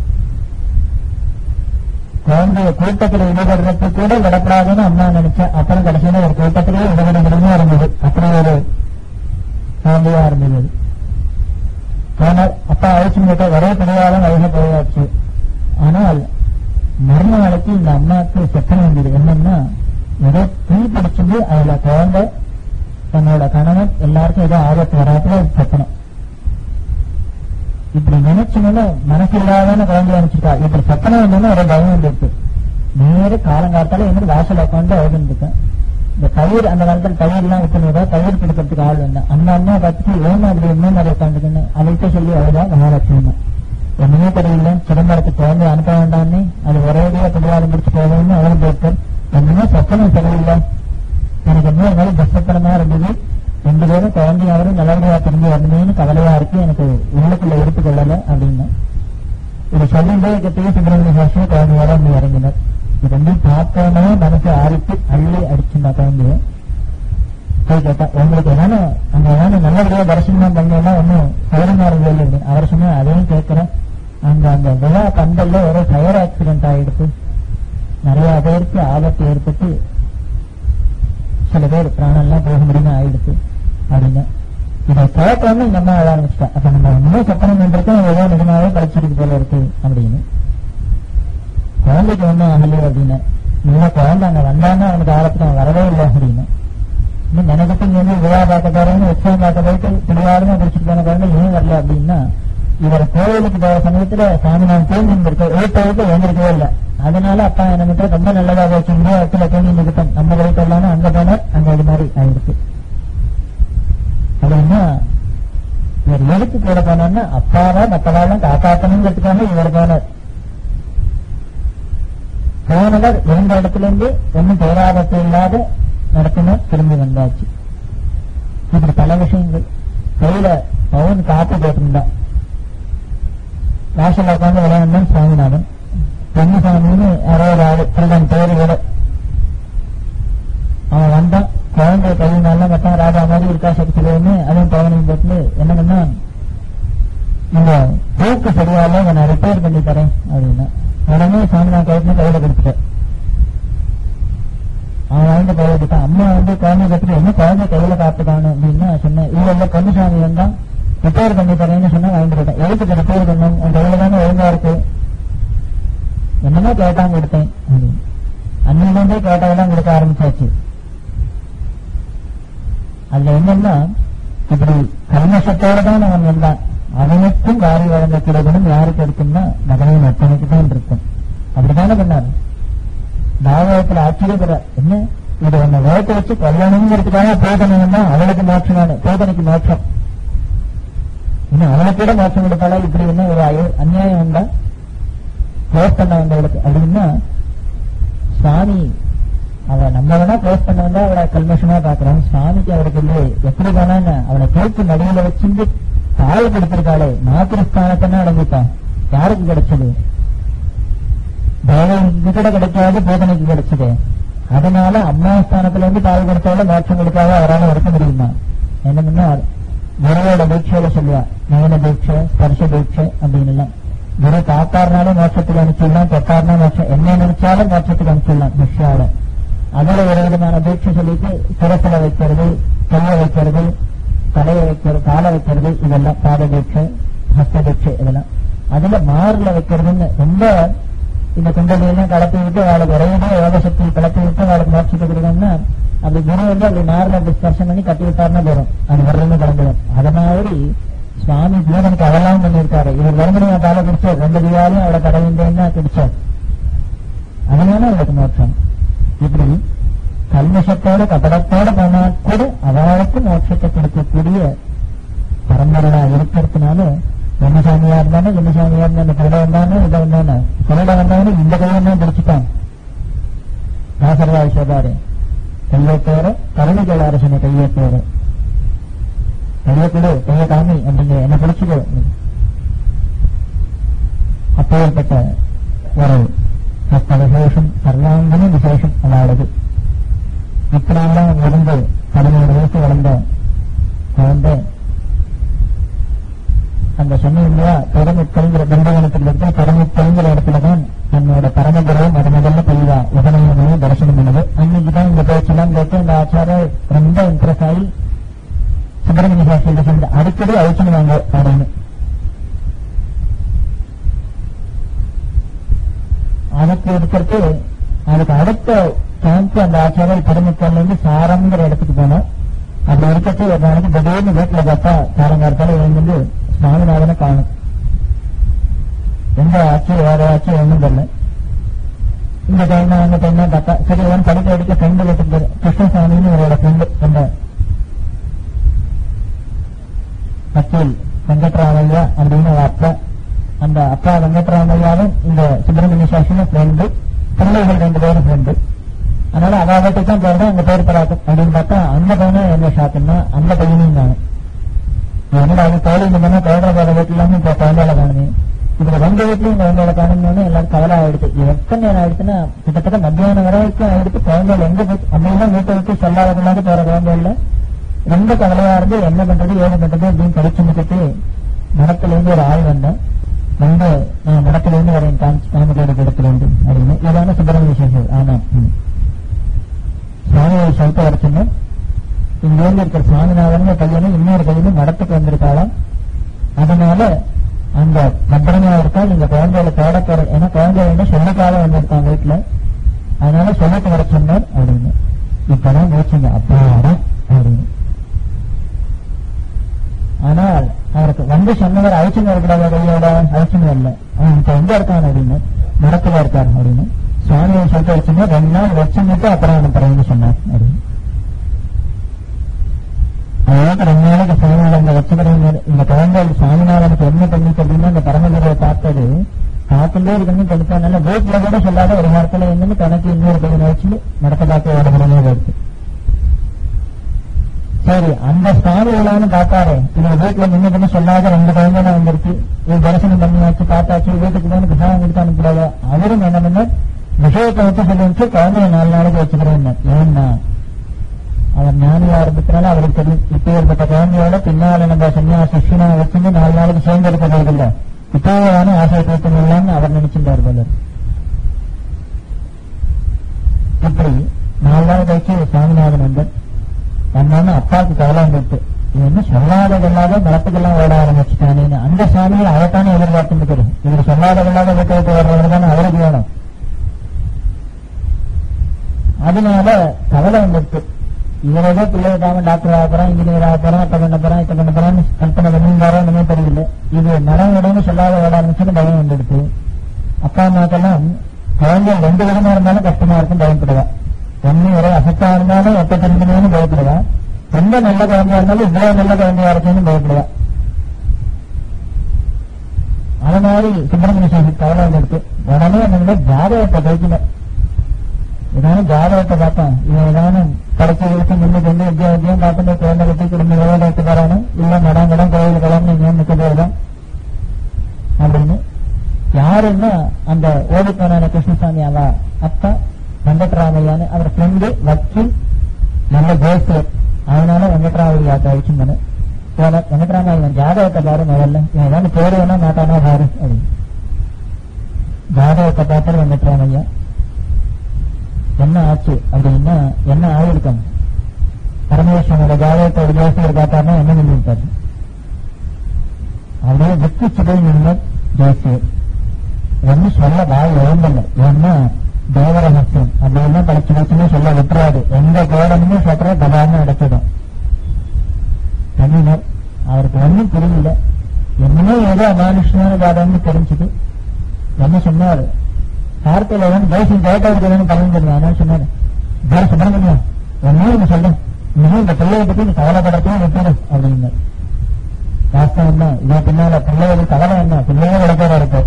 குழந்தைய கூட்டத்துல ஈடுபடுறதுக்கு கூட விடப்படாதுன்னு அம்மா நினைச்சா அப்புறம் கடைசியில ஒரு கூட்டத்திலேயே ஈடுபடுகிறதுமா இருந்தது அப்படி ஒரு குழந்தையா இருந்தது அது. போனார் அப்பா அழைச்சு கிட்ட ஒரே பிடிவாதம் வயசு போயாச்சு ஆனால் மறுநாளைக்கு இந்த அம்மாவுக்கு செப்பன வந்தது என்னன்னா ஏதோ தீ பிடிச்சது அதுல குழந்தை தன்னோட கணவன் எல்லாருக்கும் ஏதோ ஆபத்து வராதுல செப்பனம் இப்படி நினைச்சோன்னு மனசு இல்லாதான குழந்தைய நினைச்சிருக்கா இப்படி செப்பனம் வந்தோன்னு ஒரு பயம் வந்துருக்கு நேர காலங்காத்தால என்னோட வாசல் உட்காந்து எழுதுருக்கேன் இந்த தயிர் அந்த காலத்துல தயிர் எல்லாம் விற்கணும் தயிர் கொடுக்கறதுக்கு ஆள் வந்தேன் அந்த அம்மா பார்த்துட்டு ஏன் அப்படி என்ன மாதிரி உட்காந்துக்குன்னு அவள்கிட்ட சொல்லி அழுதா மகாலட்சுமி ஒண்ணுமே தெரியல சிதம்பரத்துக்கு குழந்தை அனுப்ப வேண்டாம்னு அது ஒரேடியா பிடிவாதம் முடிச்சு போகணும்னு அவரும் கேட்டார் ஒண்ணுமே சத்தமும் தெரியல ரொம்ப என்னால கஷ்டப்படமா இருந்தது ரெண்டு பேரும் குழந்தையாவரும் நல்லபடியா திரும்பி வரணுமேனு கவலையா இருக்கு எனக்கு உள்ளுக்குள்ள எடுத்துக்கொள்ளல அப்படின்னு இது சொல்லிட்டே இருக்கிறதுக்கு சுப்பிரமணிய சாஸ்திரி குழந்தையோட வந்து இறங்கினார் இது ரெண்டும் பார்த்தோன்னே மனசு ஆறிட்டு அள்ளி அடிச்சுட்டா குழந்தைய போய் கேட்டா உங்களுக்கு என்னன்னு அங்க என்னன்னு நல்லபடியா தரிசனமா பண்ணா ஒன்னும் சௌரமா இல்லை அப்படின்னு அவர் சொன்னா அதையும் கேட்கிறேன் அங்க அந்த விழா பந்தல்ல ஒரு ஃபயர் ஆக்சிடென்ட் ஆயிடுச்சு நிறைய பேருக்கு ஆபத்து ஏற்பட்டு சில பேர் பிராணம்லாம் போக முடியுமா ஆயிடுச்சு அப்படின்னு இதை கேட்காம இந்த அம்மா அழ ஆரம்பிச்சிட்டா அப்ப நம்ம இன்னும் சப்பனம் பண்றதும் ஏதோ நிஜமாவே படிச்சிருக்கு போல இருக்கு அப்படின்னு குழந்தைக்கு ஒன்றும் ஆகலையே அப்படின்னு இல்ல குழந்தை அங்க வந்தாங்க அவனுக்கு ஆரம்பத்தில் அவன் வரவே இல்லை அப்படின்னு இன்னும் நினைக்கிட்டு இங்க வந்து விழா பார்க்க போறேன்னு உற்சவம் பார்க்க போயிட்டு பிடிவாரமா பிடிச்சிட்டு போன குழந்தை ஏன் வரல அப்படின்னா இவர் கோயிலுக்கு போற சமயத்துல சாமி நான் தூங்கி இருந்திருக்கேன் எழுத்தவுக்கு எழுந்திருக்கவே இல்லை அதனால அப்பா என்ன பண்ற ரொம்ப நல்லதா போச்சு இந்த இடத்துல தூங்கி இருந்துக்கிட்டோம் நம்ம வீட்டு இல்லாம அங்க போனார் அங்க இது மாதிரி ஆயிடுச்சு அப்படின்னா இவர் எதுக்கு கூட போனார்னா அப்பாவா மத்தவாலாம் காப்பாற்றணுங்கிறதுக்காக இவர் போனார் போனவர் இருந்த இடத்துல இருந்து ஒன்னும் பேராபத்து இல்லாத நடத்தினார் திரும்பி வந்தாச்சு இப்படி பல விஷயங்கள் கையில பவுன் காப்பு போட்டிருந்தான் வாசல்ல உட்காந்து விளையாண்டான் சுவாமிநாதன் பொன்னுசாமின்னு யாரோ ஒரு ஆளு திருடன் பேரு கூட அவன் வந்தான் குழந்தை கை நல்லா மட்டான் ராஜா மாதிரி இருக்கா சக்தின்னு அதுவும் பவனையும் போட்டு என்ன பண்ணா இந்த போக்கு சரியால இதை நான் ரிப்பேர் பண்ணி தரேன் அப்படின்னா உடனே சாமிநாதன் கையில கையில கொடுத்துட்டேன் அவன் வாங்கிட்டு கையில கொடுத்தான் அம்மா வந்து குழந்தை கத்துட்டு என்ன குழந்தை கையில காத்துட்டானு அப்படின்னா சொன்னேன் இல்ல இல்ல பொன்னுசாமி வந்தான் ரிப்பேர் பண்ணி தரேன்னு சொன்னா வாங்கிட்டு போயிட்டேன் எதுக்கு ரிப்பேர் பண்ணும் உன் கையில தானே ஒழுங்கா இருக்கு என்னமோ கேட்டாங்க கொடுத்தேன் அப்படின்னு. அன்னிலிருந்தே கேட்டதெல்லாம் கொடுக்க ஆரம்பிச்சாச்சு அதுல என்னன்னா இப்படி கல்மஷத்தோட தான் அவன் வந்தான் அவனுக்கும் வாரி வழங்கக்கூடிய குணம் யாருக்கு இருக்குன்னா மகனையும் அத்தனைக்கு தான் இருக்கும் அப்படித்தானே பண்ணாரு பாகவத்துல ஆச்சரியப்படுற என்ன இது உன்னை வேட்ட வச்சு கொல்லணுங்கிறதுக்காக போதனைன்னா அவளுக்கு மோட்சமான போதனைக்கு மோட்சம் இன்னும் அவனுக்கு கூட மோட்சம் கொடுத்தாலா இப்படி என்ன ஒரு அய- அநியாயம் உண்டா க்ளோஸ் பண்ண வந்தவளுக்கு அப்படின்னா சுவாமி அவ நம்ம வேணா க்ளோஸ் பண்ண வந்தா அவளை கல்மஷமா பாக்குறோம் சுவாமிக்கு அவருக்கு இல்லையே எப்படி போனான்னு அவளை தூக்கி மடியில வச்சிருந்து பால் கொடுத்திருக்காளே மாத்திரஸ்தானத்தை அடங்கிட்டான் யாருக்கு கிடைச்சது தேவனுக்கு கூட கிடைக்காது போதனைக்கு கிடைச்சது அதனால அம்மா ஸ்தானத்துல இருந்து பால் கொடுத்தாலும் மோட்சம் கொடுக்காத அவரால் இருக்க முடியுமா என்ன பண்ணா குருவோட தீட்சையில சொல்லுவா நயன தீட்சை ஸ்பர்ஷ தீட்சை அப்படின்னு எல்லாம் குரு காத்தாருனாலும் மோட்சத்துக்கு அனுப்பிச்சிடலாம் தொட்டாருனா மோட்சம் என்ன நினைச்சாலும் மோட்சத்துக்கு அனுப்பிச்சிடலாம் திஷ்யால அதுல ஒரு விதமான தீட்சை சொல்லிட்டு சிரசில வைக்கிறது கைய வைக்கிறது தலையை வைக்கிறது காலை வைக்கிறது இதெல்லாம் பாத தீட்சை ஹஸ்த தீட்சை இதெல்லாம் அதுல மாறுல வைக்கிறதுன்னு ரொம்ப இந்த குண்டலியெல்லாம் கலப்பி விட்டு அவளுக்கு ஒரேதே யோக சக்தி கலப்பி விட்டு அவளுக்கு மோட்சத்தை கொடுக்கணும்னா அப்படி குரு வந்து அப்படி மாறுல அப்படி ஸ்பர்ஷம் பண்ணி கட்டி விட்டாருன்னா போறோம் அது வரலன்னு கலந்துடும் அத மாதிரி சுவாமி ஜீவனுக்கு அதெல்லாம் பண்ணியிருக்காரு இவர் வருமனையா பால குடிச்சார் ரெண்டு தீவாலையும் அவளை கடவுந்தேன்னா குடிச்சார் அதனால அவளுக்கு மோட்சம் இப்படி கல்மஷத்தோட கபடத்தோட போனா கூட அவளுக்கு மோட்சத்தை கொடுக்கக்கூடிய பரம்பரனா இருக்கிறதுனால என்னசாமியா இருந்தாலும் என்னசாமியா இருந்தாலும் திருட வந்தாலும் இதை வந்தாலும் திருட வந்தாலும் இந்த கையை தான் பிடிச்சிட்டான் நாசரவாய் சொல்றாரு கையத்தோட கருணைகள் அரசனை கையத்தோட கைய கொடு கைய காமி அப்படிங்கிற என்ன பிடிச்சிக்கோ அப்பேற்பட்ட ஒரு ஹஸ்த விசேஷம் சர்வாங்கன விசேஷம் அவளது இப்படியெல்லாம் இருந்து பதினேழு வயசு வளர்ந்த குழந்தை அந்த சொன்ன இல்லையா பரமுத்தல்ங்கிற பிருந்தவனத்தில் இருக்க பரமுத்தல்ங்கிற இடத்துல தான் தன்னோட பரமகுரு முத முதல்ல பெய்வா உபநயனையும் தரிசனம் பண்ணது அன்னைக்கு தான் இந்த பேச்செல்லாம் கேட்டு இந்த ஆச்சாரம் ரொம்ப இம்ப்ரெஸ் ஆகி சுப்பிரமணிய சாஸ்திரி சேர்ந்து அடிக்கடி அழிச்சுடுவாங்க அப்படின்னு அதுக்கு இருக்கிறது அதுக்கு அடுத்த கேம்ப் அந்த ஆச்சாரியர் பெருமிக்கல்ல இருந்து சாரம்ங்கிற இடத்துக்கு போனோம் அப்படி இருக்கிறது ஒரு நாளைக்கு திடீர்னு வீட்டுல பார்த்தா சாரங்காரத்தால எழுந்து சுவாமிநாதனை காணும் எந்த ஆட்சி வேற ஆட்சி ஒன்றும் தெரியல இந்த டைம் அந்த டைம் பார்த்தா சரி அவன் படிக்க அடிக்க ஃப்ரெண்டு வீட்டுக்கு போய் கிருஷ்ணசாமின்னு அவரோட ஃப்ரெண்டு அந்த வக்கீல் வெங்கட்ராமையா அப்படின்னு ஒரு அப்பா அந்த அப்பா வெங்கட்ராமையாவும் இந்த சுப்பிரமணிய சாஸ்திரி ஃப்ரெண்டு பிள்ளைகள் ரெண்டு பேரும் ஃப்ரெண்டு அதனால அவ வீட்டுக்கு தான் போறதா அங்க பேர் பராக்கம் அப்படின்னு பார்த்தா அந்த பையனும் என்ன ஷாக்குன்னா அந்த பையனையும் தான் என்னடா அது தோழி இந்த மாதிரி தோழர் போற வீட்டுல இல்லாம இப்ப குழந்தையில காணுமே இதுல ரெண்டு வீட்லயும் குழந்தையில காணும்னு எல்லாரும் கவலை ஆயிடுச்சு இது எத்தனை நேரம் ஆயிடுச்சுன்னா கிட்டத்தட்ட மத்தியானம் வரைக்கும் ஆயிடுச்சு குழந்தைகள் எங்க போய் அப்படிலாம் வீட்டை விட்டு சொல்லாத போற குழந்தைகள்ல ரொம்ப கவலையா இருந்து என்ன பண்றது ஏது பண்றது அப்படின்னு படிச்சு முடிச்சுட்டு மடத்துல இருந்து ஒரு ஆள் வந்தேன் வந்து நான் மடத்துல இருந்து வரேன் காமிச்சு காமகேடு இடத்துல இருந்து அப்படின்னு இதான சுப்பிரமணிய சேஷர் ஆமா ம். சுவாமியை சொல்லிட்டு வர சொன்னேன் இங்க இருந்து இருக்கிற சுவாமிநாதன் பையனும் இன்னொரு பையனும் மடத்துக்கு வந்திருக்காளாம் அதனால அந்த பத்திரமா இருக்கா நீங்க குழந்தைகளை தேட போற ஏன்னா குழந்தை வந்து சொல்லிக்காக வந்திருக்காங்க வீட்டுல அதனால சொல்லிட்டு வர சொன்னார் அப்படின்னு இப்பதான் மூச்சுங்க அப்பாடா அப்படின்னு ஆனால் அவருக்கு வந்து சொன்னவர் அழிச்சுங்க இருக்கிறாங்க கையோட அழிச்சுங்க இல்ல அவன் இப்ப எங்க இருக்கான் அப்படின்னு மடத்துல இருக்கார் அப்படின்னு சுவாமியை சொல்லிட்டு வச்சுங்க ரெண்டு நாள் வச்சுட்டு அப்புறம் அனுப்புறேன்னு சொன்னார் அப்படின்னு அதாவது ரெண்டு நாளைக்கு சுவாமிநாதன் வச்சுக்கிறேன் இந்த குழந்தைகள் சுவாமிநாதனுக்கு என்ன பண்ணிச்சு அப்படின்னா இந்த பரமகுருவை பார்த்தது பார்த்துட்டே இருக்கணும் படித்தானால வீட்டுல கூட சொல்லாத ஒரு வாரத்துல என்னன்னு கணக்கு இன்னொரு பையனை வச்சு நடத்த பார்க்க ஓட முடியுமே போயிடுச்சு சரி அந்த சுவாமிகளான்னு பார்த்தாரு இவங்க வீட்டுல முன்ன பண்ணி சொல்லாத ரெண்டு குழந்தைங்க வந்துருச்சு இது தரிசனம் பண்ணியாச்சு பார்த்தாச்சு வீட்டுக்கு போய் பிரசாதம் கொடுத்து அனுப்பிடாத அவரும் என்ன பண்ண விஷயத்தை வச்சு சொல்லி வச்சு குழந்தைய நாலு நாளைக்கு வச்சுக்கிறேன் ஏன்னா அவர் ஞானியா இருந்ததுனால அவருக்கு தெரியும் இப்ப ஏற்பட்ட குழந்தையோட பின்னால நம்ம சன்னியா சிஷ்யனா வச்சுட்டு நாலு நாளைக்கு சேர்ந்து இருக்க போறதில்ல இப்போவான ஆசை தீர்த்தமில்லான்னு அவர் நினைச்சிருந்தார் போல இப்படி நாலு நாள் கழிச்சு சுவாமிநாதன் வந்தார் வந்தோன்னு அப்பாவுக்கு கவலை வந்துட்டு இது என்ன சொல்லாததல்லாத மரத்துக்கெல்லாம் ஓட ஆரம்பிச்சுட்டானேன்னு அந்த சுவாமியை அதைத்தானே எதிர்பார்த்துட்டு இருக்கிறோம் இவர் சொல்லாததல்லாத வீட்டை விட்டு வர்றவர் தானே அவருக்கு வேணும் அதனால கவலை வந்துட்டு இவர் ஏதோ பிள்ளை விடாம டாக்டர் ஆக போறான் இன்ஜினியர் ஆக போறான் அப்ப பண்ண போறான் இப்ப பண்ண போறான்னு கல்பனை பண்ணிருந்தாரோ என்னமோ தெரியல இது நடம் விடன்னு சொல்லாத ஓட ஆரம்பிச்சுன்னு பயம் வந்துடுச்சு அப்பா அம்மாக்கெல்லாம் குழந்தைகள் ரெண்டு விதமா இருந்தாலும் கஷ்டமா இருக்கும் பயப்படுவா ஒண்ணு ஒரே அசத்தா இருந்தாலும் எப்ப திரும்பினு பயப்படுவா ரொம்ப நல்ல குழந்தையா இருந்தாலும் இவ்வளவு நல்ல குழந்தையா இருக்குன்னு பயப்படுவா அது மாதிரி சுப்பிரமணிய சாமி கவலை வந்துடுச்சு உடனே என்னோட ஜாதகத்தை கைக்கணும் ஏதானும் ஜாதகத்தை பார்த்தான் இவன் ஏதானும் கடைசி வரைக்கும் முன்னுக்கு வந்து வித்தியாசம் பார்த்துட்டு குழந்தை கட்டி குடும்ப வேலை எடுத்து போறானு இல்ல மடம் கடம் கோயில் கலம்னு இங்க நிற்கிறதுதான் அப்படின்னு யாருன்னா அந்த ஓடி போனான கிருஷ்ணசாமி அவ அப்பா வெங்கட்ராமையான்னு அவர் ஃப்ரெண்டு வக்கீல் நல்ல ஜோசியர் அதனால வெங்கட்ராமையாத்த அழிச்சுங்கன்னு போல வெங்கட்ராமையா இவன் ஜாதகத்தை பாரு முதல்ல இவன் ஏதாவது பேரு வேணா மாட்டானா பாரு அப்படின்னு ஜாதகத்தை பார்த்தாரு வெங்கட்ராமையா என்ன ஆச்சு அப்படின்னா என்ன ஆயிருக்கும் பரமேஸ்வரனோட ஜாதகத்தை ஒரு ஜோசியர் பார்த்தாருன்னா என்ன பண்ணிருப்பாரு அப்படியே விக்கிச்சு போய் நின்று ஜோசியர் ஒன்னும் சொல்ல வாய் எழுந்தல ஏன்னா தேவரகசியம் அப்படின்னு படிச்சு படிச்சுன்னு சொல்ல விட்டுறாது எந்த கோடமுமே சொல்ற கதான்னு அடைச்சிடும் பண்ணினர் அவருக்கு ஒன்றும் புரியல என்னமோ ஏதோ அமானுஷ்யமான ஜாதகம்னு தெரிஞ்சுது என்ன சொன்னாரு கார்த்தியில வந்து தேசியம் கேட்டவருக்கு பலன் அதனால சொன்னாரு வேற சுப்பிரமணியம் ஒன்னும் நீங்க சொல்ல இனிமே இந்த பிள்ளையை பத்தி நீ கவலைப்படத்தையும் விட்டுடு அப்படின்னாரு வாஸ்தவம் தான் இதே பின்னால பிள்ளையோட கவலை என்ன பிள்ளையே வளர்க்கிற இருக்கு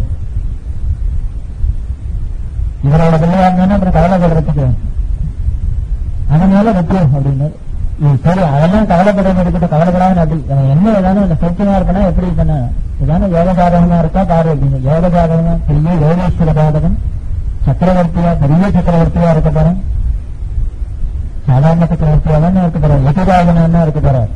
இவரோட பிள்ளையா இருந்தானே அப்புறம் கவலைப்படுறதுக்கு அதனால விட்டு அப்படின்னு இது சரி அதெல்லாம் கவலைப்படாம இருக்கட்டும் கவலைப்படாம அப்படி அவன் என்ன ஏதாவது அந்த சௌக்கியமா இருக்கனா எப்படி பண்ண ஏதாவது யோக சாதகமா இருக்கா பாரு அப்படின்னு யோக சாதகமா பெரிய யோகேஸ்வர சாதகம் சக்கரவர்த்தியா பெரிய சக்கரவர்த்தியா இருக்க போறேன் சாதாரண சக்கரவர்த்தியா தானே இருக்க போறார் எதிராகனா இருக்க போறார்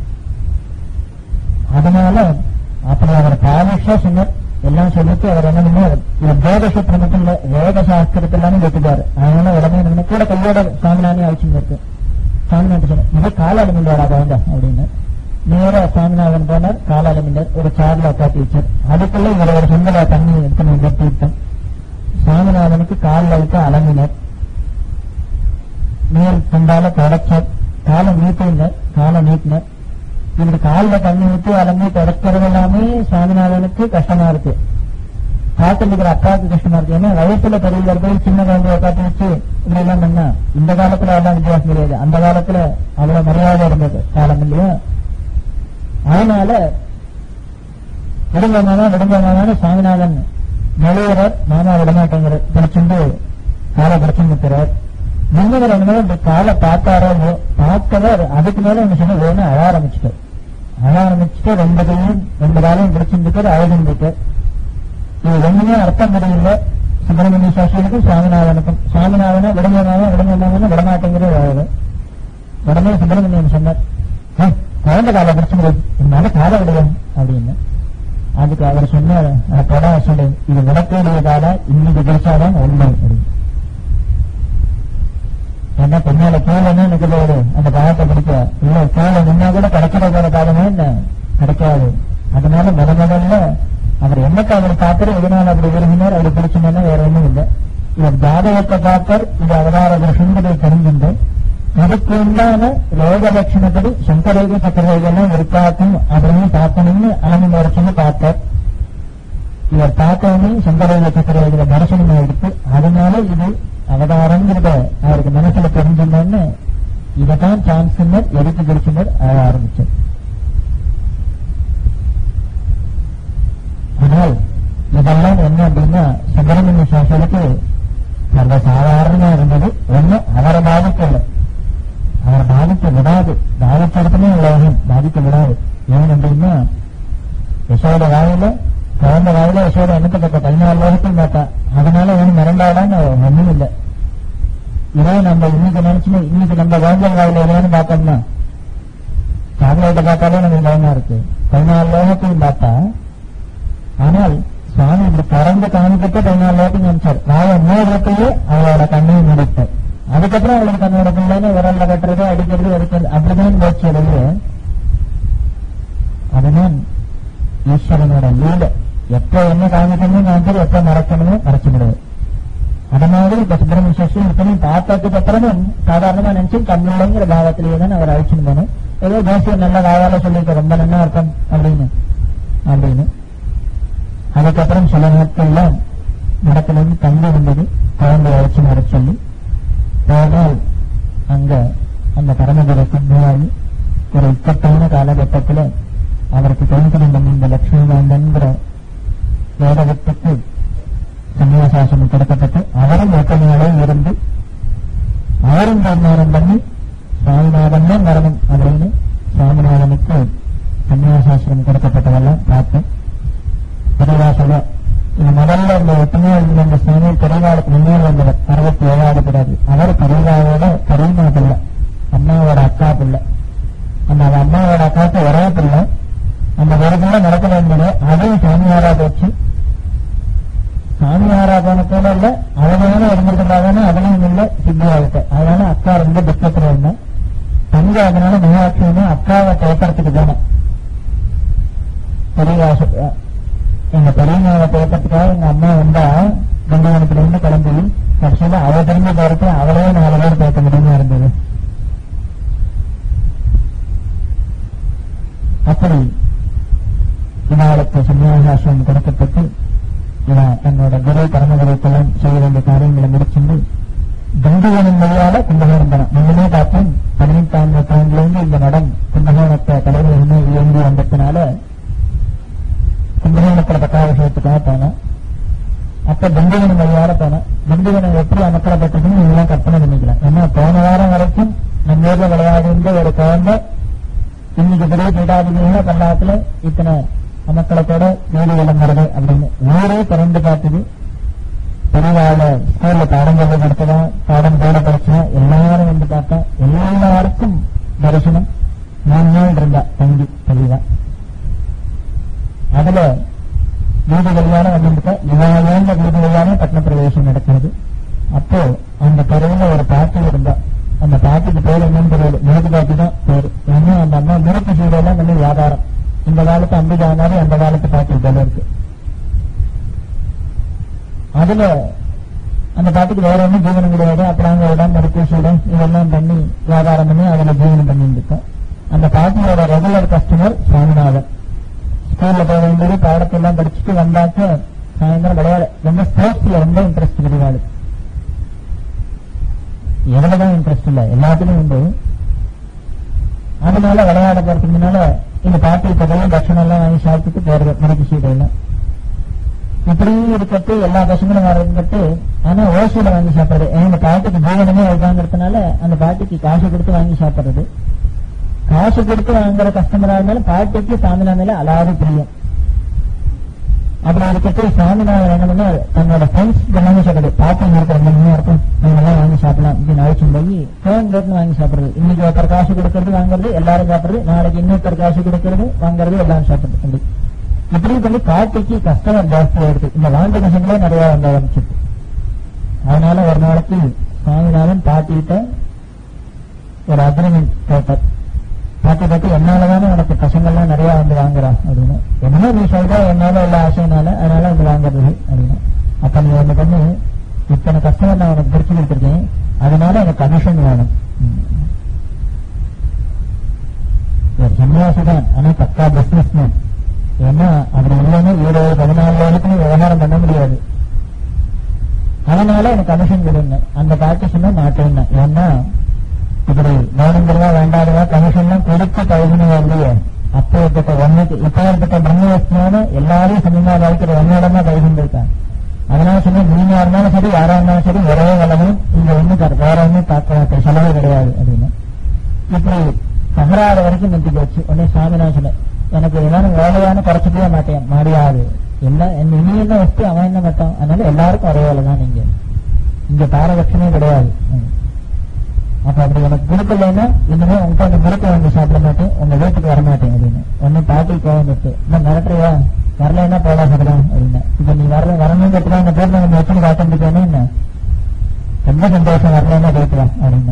அதனால அப்படி அவர் பாலிஷா சொன்னார் எல்லாம் சொல்லிட்டு அவர் என்ன பண்ணார் இது வேத சூத்திரம் மட்டும் இல்ல வேத சாஸ்திரத்திலான்னு கேட்டுட்டாரு அதனால உடனே என்ன கூட கையோட சாமினானி அழிச்சுங்க இருக்கு சாமிநாட்டு சொன்னார் இது காலாளி மில்லோட குழந்தை அப்படின்னு நேரா சாமிநாதன் போனார் காலாளி மில்லர் ஒரு சேர்ல உட்காத்தி வச்சார் அதுக்குள்ள இவர் ஒரு சொந்தல தண்ணி எடுத்து கட்டி விட்டேன் சாமிநாதனுக்கு காலில் விட்டு அலங்கினர் மேல் துண்டால தொடச்சார் காலை நீட்டினர் காலை நீட்டினர் இவரு காலில் தண்ணி ஊற்றி அலங்கி தொடக்கிறது எல்லாமே சுவாமிநாதனுக்கு கஷ்டமா இருக்கு பார்த்துட்டு இருக்கிற அப்பாவுக்கு கஷ்டமா இருக்கு ஏன்னா வயசுல பெரியவர் போய் சின்ன குழந்தைய உட்காந்து வச்சு இப்படி எல்லாம் பண்ணா இந்த காலத்துல எல்லாம் வித்தியாசம் கிடையாது அந்த காலத்துல அவ்வளவு மரியாதை இருந்தது காலம் இல்லையா அதனால விடுங்க மாமா விடுங்க மாமான்னு சுவாமிநாதன் நழுவுறார் மாமா விடமாட்டேங்கிறார் பிடிச்சிட்டு காலை பிடிச்சு நிற்கிறார் முன்னவர் என்ன இந்த காலை பார்த்தாரோ இல்லையோ, பார்க்கவே அவர் அதுக்கு மேல என்ன சொன்ன வேணும் அழ ஆரம்பிச்சுட்டார் அழ ஆரம்பிச்சுட்டு ரெண்டு கையும் ரெண்டு காலையும் பிடிச்சிருந்துட்டு அழகின்றிருக்கார் இது ஒண்ணுமே அர்த்தம் தெரியல சுப்பிரமணிய சாஸ்திரிக்கும் சுவாமிநாதனுக்கும் சுவாமிநாதனை விடமாதான் விடமாதான் விடமாட்டேங்கிறது அழகு உடனே சுப்பிரமணியன் சொன்னார் "ஏய், குழந்தை காலை பிடிச்சு என்னால காலை விடுவேன் அப்படின்னு அதுக்கு அவர் சொன்னார் படா சொல்லு இது விடக்கூடிய காலை இன்னைக்கு பிடிச்சாதான் உண்மை அப்படின்னு ஏன்னா பின்னால கீழே நிற்குது அவரு அந்த காலத்தை பிடிக்க இல்ல கீழே நின்னா கூட கிடைக்கிற போல காலமே என்ன கிடைக்காது அதனால முத முதல்ல அவர் என்னக்கு அவர் பார்க்கற எதனால அப்படி விரும்பினார் அப்படி பிடிச்சோம்னா வேற ஒண்ணும் இல்லை இவர் ஜாதகத்தை பார்க்கர் இது அவதார புருஷன்களை தெரிஞ்சுண்டு இதுக்கு உண்டான ரோக லட்சணப்படி சங்கரேக சக்கரேகெல்லாம் இருக்காக்கும் அப்படின்னு பார்க்கணும்னு அலமி மறைச்சுன்னு பார்த்தார் இவர் பார்த்தவனே சங்கரேக சக்கரேகல தரிசனம் எடுத்து அதனால இது அவதாரங்கிறத அவருக்கு மனசுல தெரிஞ்சுன்னு இதைத்தான் சான்ஸ்னர் எதுக்கு பிடிச்சினர் அழ ஆரம்பிச்சார் ஆனால் இதெல்லாம் என்ன அப்படின்னா சுப்பிரமணிய சாஸ்திரத்துக்கு சர்வ சாதாரணமா இருந்தது ஒண்ணு அவரை பாதிக்கல அவரை பாதிக்க விடாது பாதிச்செடுத்துமே உலகம் பாதிக்க விடாது ஏன் அப்படின்னா யசோட வாயில குழந்தை வாயில யசோட என்னத்தை பார்த்தா பதினாலு லோகத்தையும் பார்த்தா அதனால ஒன்றும் மிரண்டாடான்னு ஒண்ணும் இல்லை இதே நம்ம இன்னைக்கு நினைச்சுன்னு இன்னைக்கு நம்ம குழந்தை வாயில எதையானு பார்த்தோம்னா சாக்லேட்டை பார்த்தாலே நமக்கு பயமா இருக்கு பதினாலு லோகத்தையும் பார்த்தா ஆனால் சுவாமி இப்படி திறந்து காமிக்கிட்டு பதினாலு லோகத்தையும் நினைச்சார் வாய மூடுறப்பயே அவளோட கண்ணையும் முடித்தார் அதுக்கப்புறம் அவளுக்கு தன்னோட பிள்ளைன்னு விரல்ல கட்டுறது அடிக்கிறது எடுக்கிறது அப்படிதான் போச்சு வெளியே அதுதான் ஈஸ்வரனோட லீலை எப்ப என்ன காமிக்கணும்னு காமிச்சது எப்ப மறைக்கணுமோ மறைச்சு விடுவது அது மாதிரி இப்ப சுப்பிரமணிய சாஸ்திரி இப்பயும் பார்த்ததுக்கு அப்புறமும் சாதாரணமா நினைச்சு கண்ணுங்கிற பாவத்திலேயே தான் அவர் அழைச்சிட்டு போனோம் ஏதோ தேசியம் நல்ல வாயால சொல்லியிருக்க ரொம்ப நல்லா இருக்கும் அப்படின்னு அப்படின்னு அதுக்கப்புறம் சில நாட்கள்ல மடத்துல இருந்து தங்கி இருந்தது குழந்தை அழைச்சு வர சொல்லி போனால் அங்க அந்த பரமபுரத்து நோயாளி ஒரு இக்கட்டான காலகட்டத்துல அவருக்கு கைங்கரியம் பண்ணி இந்த லட்சுமிகாந்தன்கிற வேதகத்துக்கு சன்னியாசாசனம் கொடுக்கப்பட்டு அவரும் ஒப்பனையாலே இருந்து அவரும் தீர்மானம் பண்ணி சுவாமிநாதன் தான் வரணும் அப்படின்னு சுவாமிநாதனுக்கு சன்னியாசாசனம் கொடுக்கப்பட்டதெல்லாம் பார்த்தேன் பெரியவா சொல்ல இது முதல்ல இந்த ஒத்துமையா இருந்த இந்த சுவாமி பெரியவாளுக்கு முன்னேறி வந்தவர் அறுபத்தி ஏழாவது பிறகு அவர் பெரியவாவோட கரீமா பிள்ளை அம்மாவோட அக்கா பிள்ளை அந்த அவ அம்மாவோட அக்காவுக்கு ஒரே பிள்ளை அந்த ஒரு பிள்ளை நடக்க வேண்டியது அதையும் சாமியாரா போச்சு சாமியாரா போன போல இல்ல அவனால இருந்திருக்கிறதான அவனையும் இல்ல சித்தியாகிட்ட அதனால அக்கா ரொம்ப துக்கத்துல இருந்தேன் தங்க அதனால மகாலட்சுமி அக்காவை தேக்கிறதுக்கு போனேன் பெரிய எங்க பெரியம்மாவை தேக்கிறதுக்காக எங்க அம்மா வந்தா கங்கவனத்துல இருந்து கிளம்பி கடைசியில அவ திரும்பி போறப்ப அவளே நாலு பேர் பேக்க முடியுமா இருந்தது அப்படி இவாளுக்கு சன்னியாசாசனம் கொடுக்கப்பட்டு இவ தன்னோட குரு பரமகுருக்கெல்லாம் செய்ய வேண்டிய காரியங்களை முடிச்சுண்டு கங்கவனம் வழியால கும்பகோணம் போனோம் நம்மளே பார்த்தோம் பதினெட்டாம் நூற்றாண்டுல இருந்து இந்த மடம் கும்பகோணத்தை தலைவர்கள் இயங்கி வந்ததுனால கும்பகோணத்துல பட்டாபிஷேகத்துக்காக போனோம் அப்ப திண்டிவனம் வழியால போனோம் திண்டிவனம் எப்படி அமக்கலப்பட்டதுன்னு நீங்களாம் கற்பனை பண்ணிக்கலாம் ஏன்னா போன வாரம் வரைக்கும் நம்ம ஊர்ல விளையாடிந்த ஒரு குழந்தை இன்னைக்கு பெரிய பீடாதிபதிகள பல்லாத்துல இத்தனை அமக்களத்தோட வீடு விளம்புறது அப்படின்னு ஊரே திறந்து பார்த்தது பெரியவாழ ஸ்கூல்ல பாடம் சொல்லி கொடுத்ததா பாடம் போட படிச்சா எல்லாரும் வந்து பார்த்தா எல்லாருக்கும் தரிசனம் மூணு நாள் இருந்தா தங்கி தெளிவா அதுல வீடு கல்யாணம் வந்துட்டு இவாழ்ந்த வீடு கல்யாணம் பட்ன பிரவேசம் நடக்கிறது அப்போ அந்த தெருவில் ஒரு பாட்டி இருந்தா அந்த பாட்டிக்கு பேர் என்னன்னு தெரியல முருகு பாட்டி தான் பேரு ஏன்னா அந்த அம்மா முறுக்கு சீடெல்லாம் பண்ணி வியாபாரம் இந்த காலத்து அம்பிகா மாதிரி அந்த காலத்து பாட்டி போல இருக்கு அதுல அந்த பாட்டுக்கு வேற ஒன்றும் ஜீவனம் கிடையாது அப்படாங்க இடம் மறுப்பு சீடம் இதெல்லாம் பண்ணி வியாபாரம் பண்ணி அதுல ஜீவனம் பண்ணிட்டு இருக்கோம் அந்த பாட்டியோட ரெகுலர் கஸ்டமர் சுவாமிநாதன் ஸ்கூல்ல போக வேண்டியது பாடத்தை எல்லாம் படிச்சுட்டு வந்தாக்க சாயந்தரம் விளையாட ரொம்ப ஸ்போர்ட்ஸ்ல ரொம்ப இன்ட்ரெஸ்ட் கிடையாது எவ்வளவுதான் இன்ட்ரெஸ்ட் இல்ல எல்லாத்துலயும் உண்டு அதனால விளையாட போறதுக்கு முன்னால இந்த பாட்டி இப்பதான் தட்சணம் எல்லாம் வாங்கி சாப்பிட்டுட்டு போறது மறுப்பு சீடையில இப்படி இருக்கிறது எல்லா பசங்களும் வரப்பட்டு ஆனா ஓசியில வாங்கி சாப்பிடுறது ஏன்னா இந்த பாட்டுக்கு ஜீவனமே அதுதாங்கிறதுனால அந்த பாட்டுக்கு காசு கொடுத்து வாங்கி சாப்பிடுறது காசு கொடுத்து வாங்குற கஸ்டமரா இருந்தாலும் பாட்டுக்கு சாமினா மேல அலாது பிரியம் அப்படி இருக்கிறது சாமிநாதன் என்ன பண்ணா தன்னோட ஃப்ரெண்ட்ஸ் எல்லாமே சொல்றது பாட்டு இருக்கிற நல்லா இருக்கும் நம்ம எல்லாம் வாங்கி சாப்பிடலாம் அப்படின்னு அழைச்சும் போய் ஃபோன் ரேட்னு வாங்கி சாப்பிடுறது இன்னைக்கு ஒருத்தர் காசு கொடுக்கறது வாங்குறது எல்லாரும் சாப்பிடுறது நாளைக்கு இன்னொருத்தர் காசு கொடுக்கறது வாங்குறது எல்லாரும் சாப்பிடுறது அப்படி இப்படி பண்ணி பாட்டிக்கு கஸ்டமர் ஜாஸ்தி ஆயிடுது இந்த வாண்டு கசங்களே நிறைய வந்த ஆரம்பிச்சிருக்கு அதனால ஒரு நாளைக்கு சாமிநாதன் பாட்டிகிட்ட ஒரு அக்ரிமெண்ட் கேட்டார் பாட்டி பாட்டி என்னாலதானே உனக்கு பசங்கள்லாம் நிறைய வந்து வாங்குறா அப்படின்னு என்னமோ நீ சொல்ற என்னால எல்லா ஆசையினால அதனால வந்து வாங்குறது அப்படின்னு அப்ப நீ ஒண்ணு பண்ணு இத்தனை கஸ்டமர் நான் உனக்கு பிரிச்சு கொடுத்துருக்கேன் அதனால எனக்கு கமிஷன் வேணும் ம். ஒரு சன்னியாசி தான் ஆனா பக்கா பிசினஸ் மேன் ஏன்னா அப்படி இல்லைன்னா இருபது பதினாலு வரைக்கும் விவகாரம் பண்ண முடியாது அதனால எனக்கு கமிஷன் கொடுங்க அந்த பாட்டி சொன்னா மாட்டேன்னா ஏன்னா இப்படி வேணுங்கிறதா வேண்டாததா கமிஷன்லாம் கொடுக்க பழகினவா இல்லையே அப்பேற்பட்ட ஒன்னுக்கு இப்பேற்பட்ட பிரம்மவஸ்தினால எல்லாரையும் சமயமா வாழ்க்கிற ஒன்னோட தான் பழகின்றிருக்காங்க அதனால சொன்னா நீங்க இருந்தாலும் சரி யாரா இருந்தாலும் சரி ஒரே வளமும் இங்க ஒண்ணு வேற ஒண்ணும் பார்க்க மாட்டேன் செலவு கிடையாது அப்படின்னு இப்படி தகராறு வரைக்கும் நின்று போச்சு உடனே சாமிநாசன எனக்கு ஏதாவது வேலையான குறைச்சிக்கவே மாட்டேன் முடியாது எல்லாம் என்ன நீ என்ன வச்சு அவன் என்ன மாட்டான் அதனால எல்லாருக்கும் ஒரே வேலை தான் நீங்க இங்க பாரபட்சமே கிடையாது ம். அப்ப அப்படி எனக்கு கொடுக்கலன்னா இனிமே உங்க அந்த முறுக்க வந்து சாப்பிட மாட்டேன் உங்க வீட்டுக்கு வர மாட்டேன் அப்படின்னு ஒன்னும் பாட்டி கோவம் வச்சு இன்னும் மிரட்டுறியா வரலைன்னா போடா சொல்லலாம் அப்படின்னு இப்ப நீ வர வரணுங்கிறதுக்கு அந்த பேர் நம்ம வச்சு காட்டுறதுக்கானே என்ன ரொம்ப சந்தோஷம் வரலைன்னா போயிட்டு வா அப்படின்னு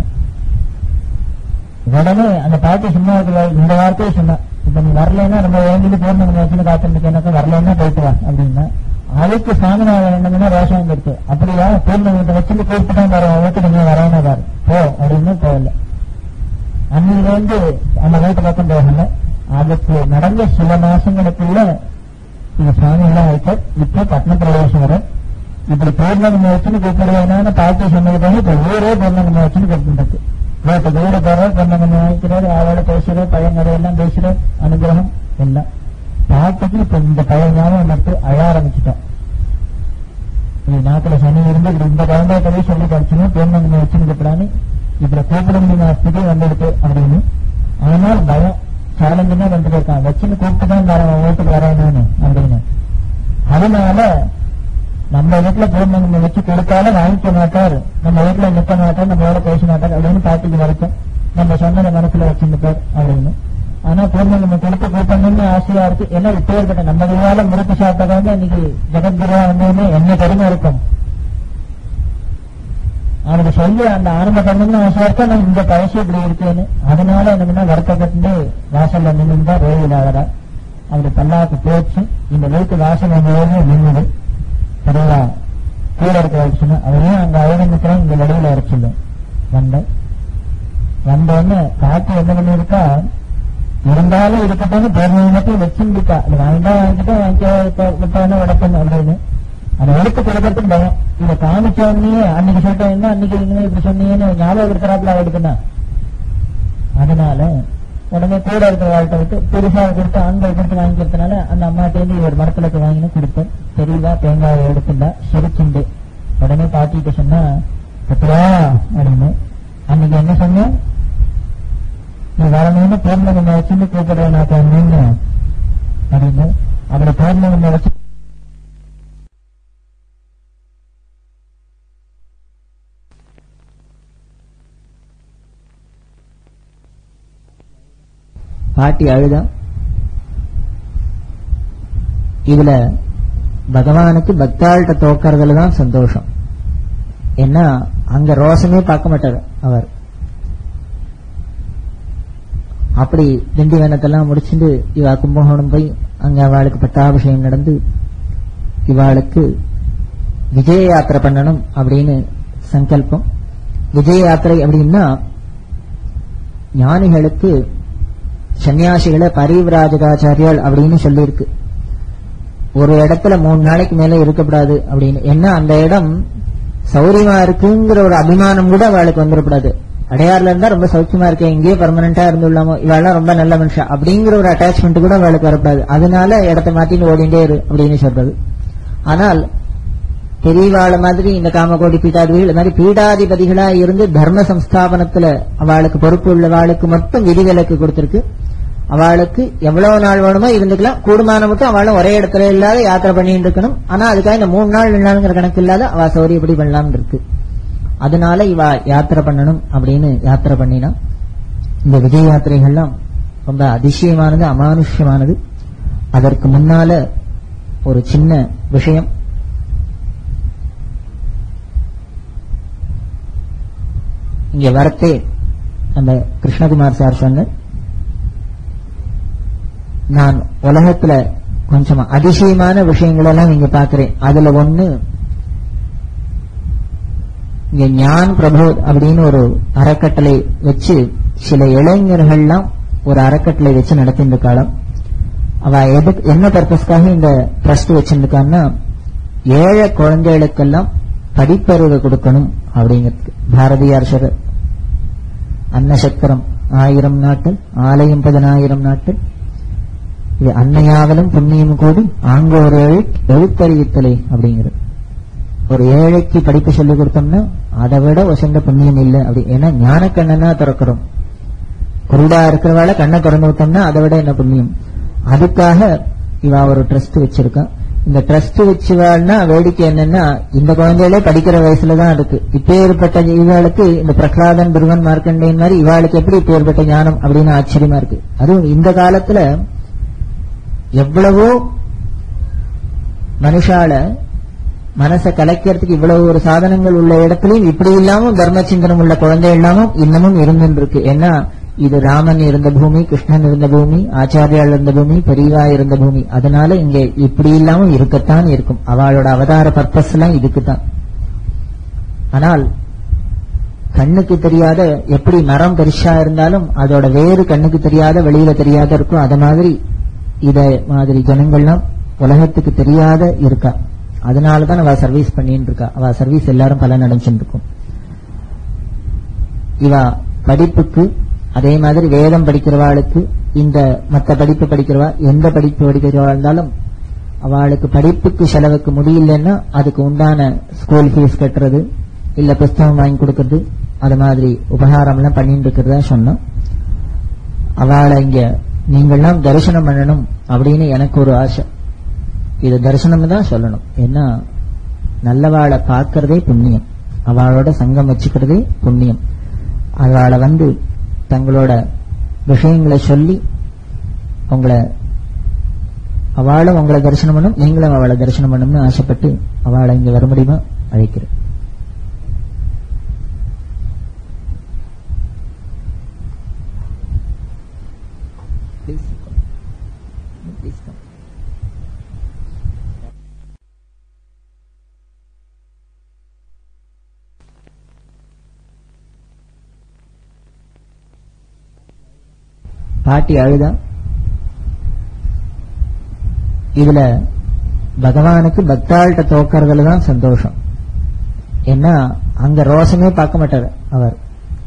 உடனே அந்த பாட்டி சும்மா இருக்கிற இந்த வார்த்தையை சொன்னா இப்ப நீ வரலைன்னா நம்ம வேண்டிட்டு போர் நம்ம வச்சு காத்துருக்கேனாக்கா வரலைன்னா போயிட்டு வா அப்படின்னா அதுக்கு சாமிநாதன் என்னன்னா ரோஷம் வந்துருக்கு அப்படியா பூர்ணகிட்ட வச்சுட்டு கூப்பிட்டு தான் வர வீட்டுக்கு நீ வரேன்னு பாரு போ அப்படின்னு போகல அன்னில இருந்து அந்த வீட்டு பக்கம் போகல அதுக்கு நடந்த சில மாசங்களுக்குள்ள இது சாமி எல்லாம் ஆயிட்டு இப்போ பத்ம பிரவேசம் வர இப்படி பூர்ணகிரி வச்சுன்னு கூப்பிடுவேன்னு பாட்டி சொன்னது போது இப்ப ஊரே பூர்ணகிரி வச்சுன்னு கூப்பிட்டு வீட்டு வீடு போறாரு பூர்ணகிரி வாங்கிக்கிறாரு அவளோட பேசுறாரு பையன் எல்லாம் பேசுறாரு அனுகிரகம் எல்லாம் பாட்டுக்கு இப்ப இந்த பழைய ஞாபகம் நட்டு அழ ஆரம்பிச்சுட்டோம் இது நாட்டுல சனி இருந்து இப்படி இந்த குழந்தைய கதையை சொல்லி படிச்சுன்னு பூர்ணகிரி வச்சுன்னு கூப்பிடான்னு இப்படி கூப்பிட முடியுமா ஸ்திதி வந்துடுது அப்படின்னு ஆனால் பயம் சேலஞ்சுன்னா ரெண்டு பேருக்கான் வச்சுன்னு கூப்பிட்டு தான் வரேன் வீட்டுக்கு வரேன்னு அப்படின்னு அதனால நம்ம வீட்டுல பூர்ணகிரி வச்சு கொடுத்தாலும் வாங்கிக்க மாட்டார் நம்ம வீட்டுல நிற்க மாட்டார் நம்மளோட பேச மாட்டார் அப்படின்னு பாட்டிக்கு வரைக்கும் நம்ம சொன்னதை மனசுல வச்சுருப்பார் அப்படின்னு ஆனா பூர்ணகிரி கொடுத்து கூட்டணும்னு ஆசையா இருக்கு ஏன்னா இப்போ இருக்கட்ட நம்ம விழால முறுக்கு சாப்பிட்டதாங்க இன்னைக்கு ஜெகத்குருவா வந்தோடனே என்ன பெருமை இருக்கும் அவனுக்கு சொல்லி அந்த ஆரம்ப பண்ணணும்னு ஆசையா இருக்கா நான் இந்த பழசு இப்படி இருக்கேன்னு அதனால என்னன்னா வருத்தப்பட்டு வாசல்ல நின்று தான் ரோவில் ஆகிறா அவரு பல்லாக்கு போச்சு இந்த வீட்டு வாசல் வந்து நின்றுது சரிங்களா கீழே இருக்க வச்சுன்னா அவரையும் அங்க அழகு நிற்கிறான் இங்க வெளியில வரைச்சிடும் வந்தேன் வந்தோடனே காட்டு என்ன பண்ணிருக்கா இருந்தாலும் இருக்கட்டும் பூர்ணமத்தையும் வச்சுருக்கா அது வாங்கிட்டா வாங்கிட்டா வாங்கிக்க விட்டானே உடக்கணும் அப்படின்னு அதை எடுத்து கொடுக்கறதுக்கு பயம் இதை காமிச்ச உடனே அன்னைக்கு சொல்லிட்டேன் அன்னைக்கு இனிமே இப்படி சொன்னீங்கன்னு ஞாபகம் இருக்கிறாப்புல எடுக்கணும் அதனால உடனே கூட இருக்கிற வாழ்க்கை விட்டு புதுசா கொடுத்து ஆண்கள் கொடுத்து வாங்கிக்கிறதுனால அந்த அம்மாட்டேந்து ஒரு மரத்துல போய் வாங்கினு கொடுத்தேன் தெரியவா தேங்காயை எடுத்துட்டா சிரிச்சுண்டு உடனே பாட்டிட்டு சொன்னா பத்திரா அப்படின்னு அன்னைக்கு என்ன சொன்னேன் நீ வரணும்னு பூர்ணகுமை வச்சுட்டு கூப்பிடுறேன் நான் பண்ணு அப்படின்னு அப்படி பூர்ணகுமை வச்சு பாட்டி அழுதா இதுல பகவானுக்கு பக்தாள்கிட்ட தோக்கறதுல தான் சந்தோஷம் ஏன்னா அங்க ரோசமே பார்க்க மாட்டார் அவர் அப்படி திண்டிவனத்தெல்லாம் முடிச்சுட்டு இவா கும்பகோணம் போய் அங்க அவளுக்கு பட்டாபிஷேகம் நடந்து இவாளுக்கு விஜய யாத்திரை பண்ணணும் அப்படின்னு சங்கல்பம் விஜய யாத்திரை அப்படின்னா ஞானிகளுக்கு சன்னியாசிகளை பரிவிராஜகாச்சாரியால் அப்படின்னு சொல்லியிருக்கு ஒரு இடத்துல மூணு நாளைக்கு மேல இருக்கக்கூடாது அப்படின்னு ஏன்னா அந்த இடம் சௌரியமா இருக்குங்கிற ஒரு அபிமானம் கூட அவளுக்கு வந்துடக்கூடாது அடையாறுல இருந்தா ரொம்ப சௌக்கியமா இருக்கேன் இங்கேயே பர்மனண்டா இருந்துள்ளாமோ இவெல்லாம் ரொம்ப நல்ல மனுஷன் அப்படிங்கிற ஒரு அட்டாச்மெண்ட் கூட அவளுக்கு வரக்கூடாது அதனால இடத்த மாத்தின்னு ஓடிண்டே இரு அப்படின்னு சொல்றது ஆனால் பெரியவாள மாதிரி இந்த காமகோடி பீடாதிபதிகள் இந்த மாதிரி பீடாதிபதிகளா இருந்து தர்ம சம்ஸ்தாபனத்துல அவளுக்கு பொறுப்பு உள்ளவாளுக்கு மட்டும் விதிவிலக்கு கொடுத்திருக்கு அவளுக்கு எவ்வளவு நாள் வேணுமோ இருந்துக்கலாம் கூடுமான மட்டும் அவளும் ஒரே இடத்துல இல்லாத யாத்திரை பண்ணிட்டு இருக்கணும் ஆனா அதுக்காக இந்த மூணு நாள் ரெண்டு நாளுங்கிற கணக்கு இல்லாத அவ சௌரியப்படி பண்ணலாம் இருக்கு அதனால இவ யாத்திரை பண்ணணும் அப்படின்னு யாத்திரை பண்ணினா இந்த விஜய யாத்திரைகள்லாம் ரொம்ப அதிசயமானது அமானுஷ்யமானது அதற்கு முன்னால ஒரு சின்ன விஷயம் இங்க வரத்தே அந்த கிருஷ்ணகுமார் சார் சொன்ன நான் உலகத்துல கொஞ்சம் அதிசயமான விஷயங்கள் எல்லாம் இங்க பாக்குறேன் அதுல ஒண்ணு இங்க ஞான் பிரபோத் அப்படின்னு ஒரு அறக்கட்டளை வச்சு சில இளைஞர்கள்லாம் ஒரு அறக்கட்டளை வச்சு நடத்திட்டு காலம் அவ எதுக்கு என்ன பர்பஸ்க்காக இந்த ட்ரஸ்ட் வச்சிருக்கான்னா ஏழை குழந்தைகளுக்கெல்லாம் படிப்பறிவு கொடுக்கணும் அப்படிங்கிறதுக்கு பாரதியார் சொல்ற அன்னசக்கரம் ஆயிரம் நாட்கள் ஆலயம் பதினாயிரம் நாட்கள் இது அன்னையாவலும் புண்ணியம் கூடி ஆங்கோர் ஏழை எழுத்தறிவித்தலை அப்படிங்கிறது ஒரு ஏழைக்கு படிப்பு சொல்லி கொடுத்தோம்னா அதை விட உசந்த புண்ணியம் இல்லை அப்படி ஏன்னா ஞான கண்ணனா திறக்கிறோம் குருடா இருக்கிறவாள கண்ணை திறந்து விட்டோம்னா அதை விட என்ன புண்ணியம் அதுக்காக இவ ஒரு ட்ரஸ்ட் வச்சிருக்கா இந்த ட்ரஸ்ட் வச்சுவாள்னா வேடிக்கை என்னன்னா இந்த குழந்தைகளே படிக்கிற வயசுல தான் இருக்கு இப்பேற்பட்ட இவாளுக்கு இந்த பிரகலாதன் துருவன் மார்க்கண்டேன் மாதிரி இவாளுக்கு எப்படி இப்பேற்பட்ட ஞானம் அப்படின்னு ஆச்சரியமா இருக்கு அதுவும் இந்த காலத்துல எவ்வளவோ மனுஷால மனசை கலைக்கிறதுக்கு இவ்வளவு ஒரு சாதனங்கள் உள்ள இடத்துலயும் இப்படி இல்லாம தர்ம சிந்தனம் உள்ள குழந்தை இல்லாம இன்னமும் இருந்துருக்கு ஏன்னா இது ராமன் இருந்த பூமி கிருஷ்ணன் இருந்த பூமி ஆச்சாரியால் இருந்த பூமி பெரியவா இருந்த பூமி அதனால இங்க இப்படி இல்லாம இருக்கத்தான் இருக்கும் அவளோட அவதார பர்பஸ் எல்லாம் இதுக்குத்தான் ஆனால் கண்ணுக்கு தெரியாத எப்படி மரம் பெருசா இருந்தாலும் அதோட வேறு கண்ணுக்கு தெரியாத வெளியில தெரியாத இருக்கும் அத மாதிரி இத மாதிரி ஜனங்கள்லாம் உலகத்துக்கு தெரியாத இருக்கா அதனாலதான் அவ சர்வீஸ் பண்ணிட்டு இருக்கா அவ சர்வீஸ் எல்லாரும் பலன் அடைஞ்சுட்டு இருக்கும் இவ படிப்புக்கு அதே மாதிரி வேதம் படிக்கிறவாளுக்கு இந்த மத்த படிப்பு படிக்கிறவா எந்த படிப்பு படிக்கிறவா இருந்தாலும் அவளுக்கு படிப்புக்கு செலவுக்கு முடியலன்னா அதுக்கு உண்டான ஸ்கூல் ஃபீஸ் கட்டுறது இல்ல புஸ்தகம் வாங்கி கொடுக்கறது அது மாதிரி உபகாரம் எல்லாம் பண்ணிட்டு இருக்கிறதா சொன்னோம் அவளை இங்க நீங்கள்லாம் தரிசனம் பண்ணணும் அப்படின்னு எனக்கு ஒரு ஆசை இது தரிசனம் தான் சொல்லணும் ஏன்னா நல்லவாளை பார்க்கறதே புண்ணியம் அவளோட சங்கம் வச்சுக்கிறதே புண்ணியம் அவளை வந்து தங்களோட விஷயங்களை சொல்லி உங்களை அவளும் உங்களை தரிசனம் பண்ணும் நீங்களும் அவளை தரிசனம் பண்ணணும்னு ஆசைப்பட்டு அவளை இங்க வர முடியுமா அழைக்கிறேன் Please come. Please come. பாட்டி அழுதா இதுல பகவானுக்கு பக்தாள்கிட்ட தோக்கறதுல தான் சந்தோஷம் ஏன்னா அங்க ரோசமே பார்க்க மாட்டார் அவர்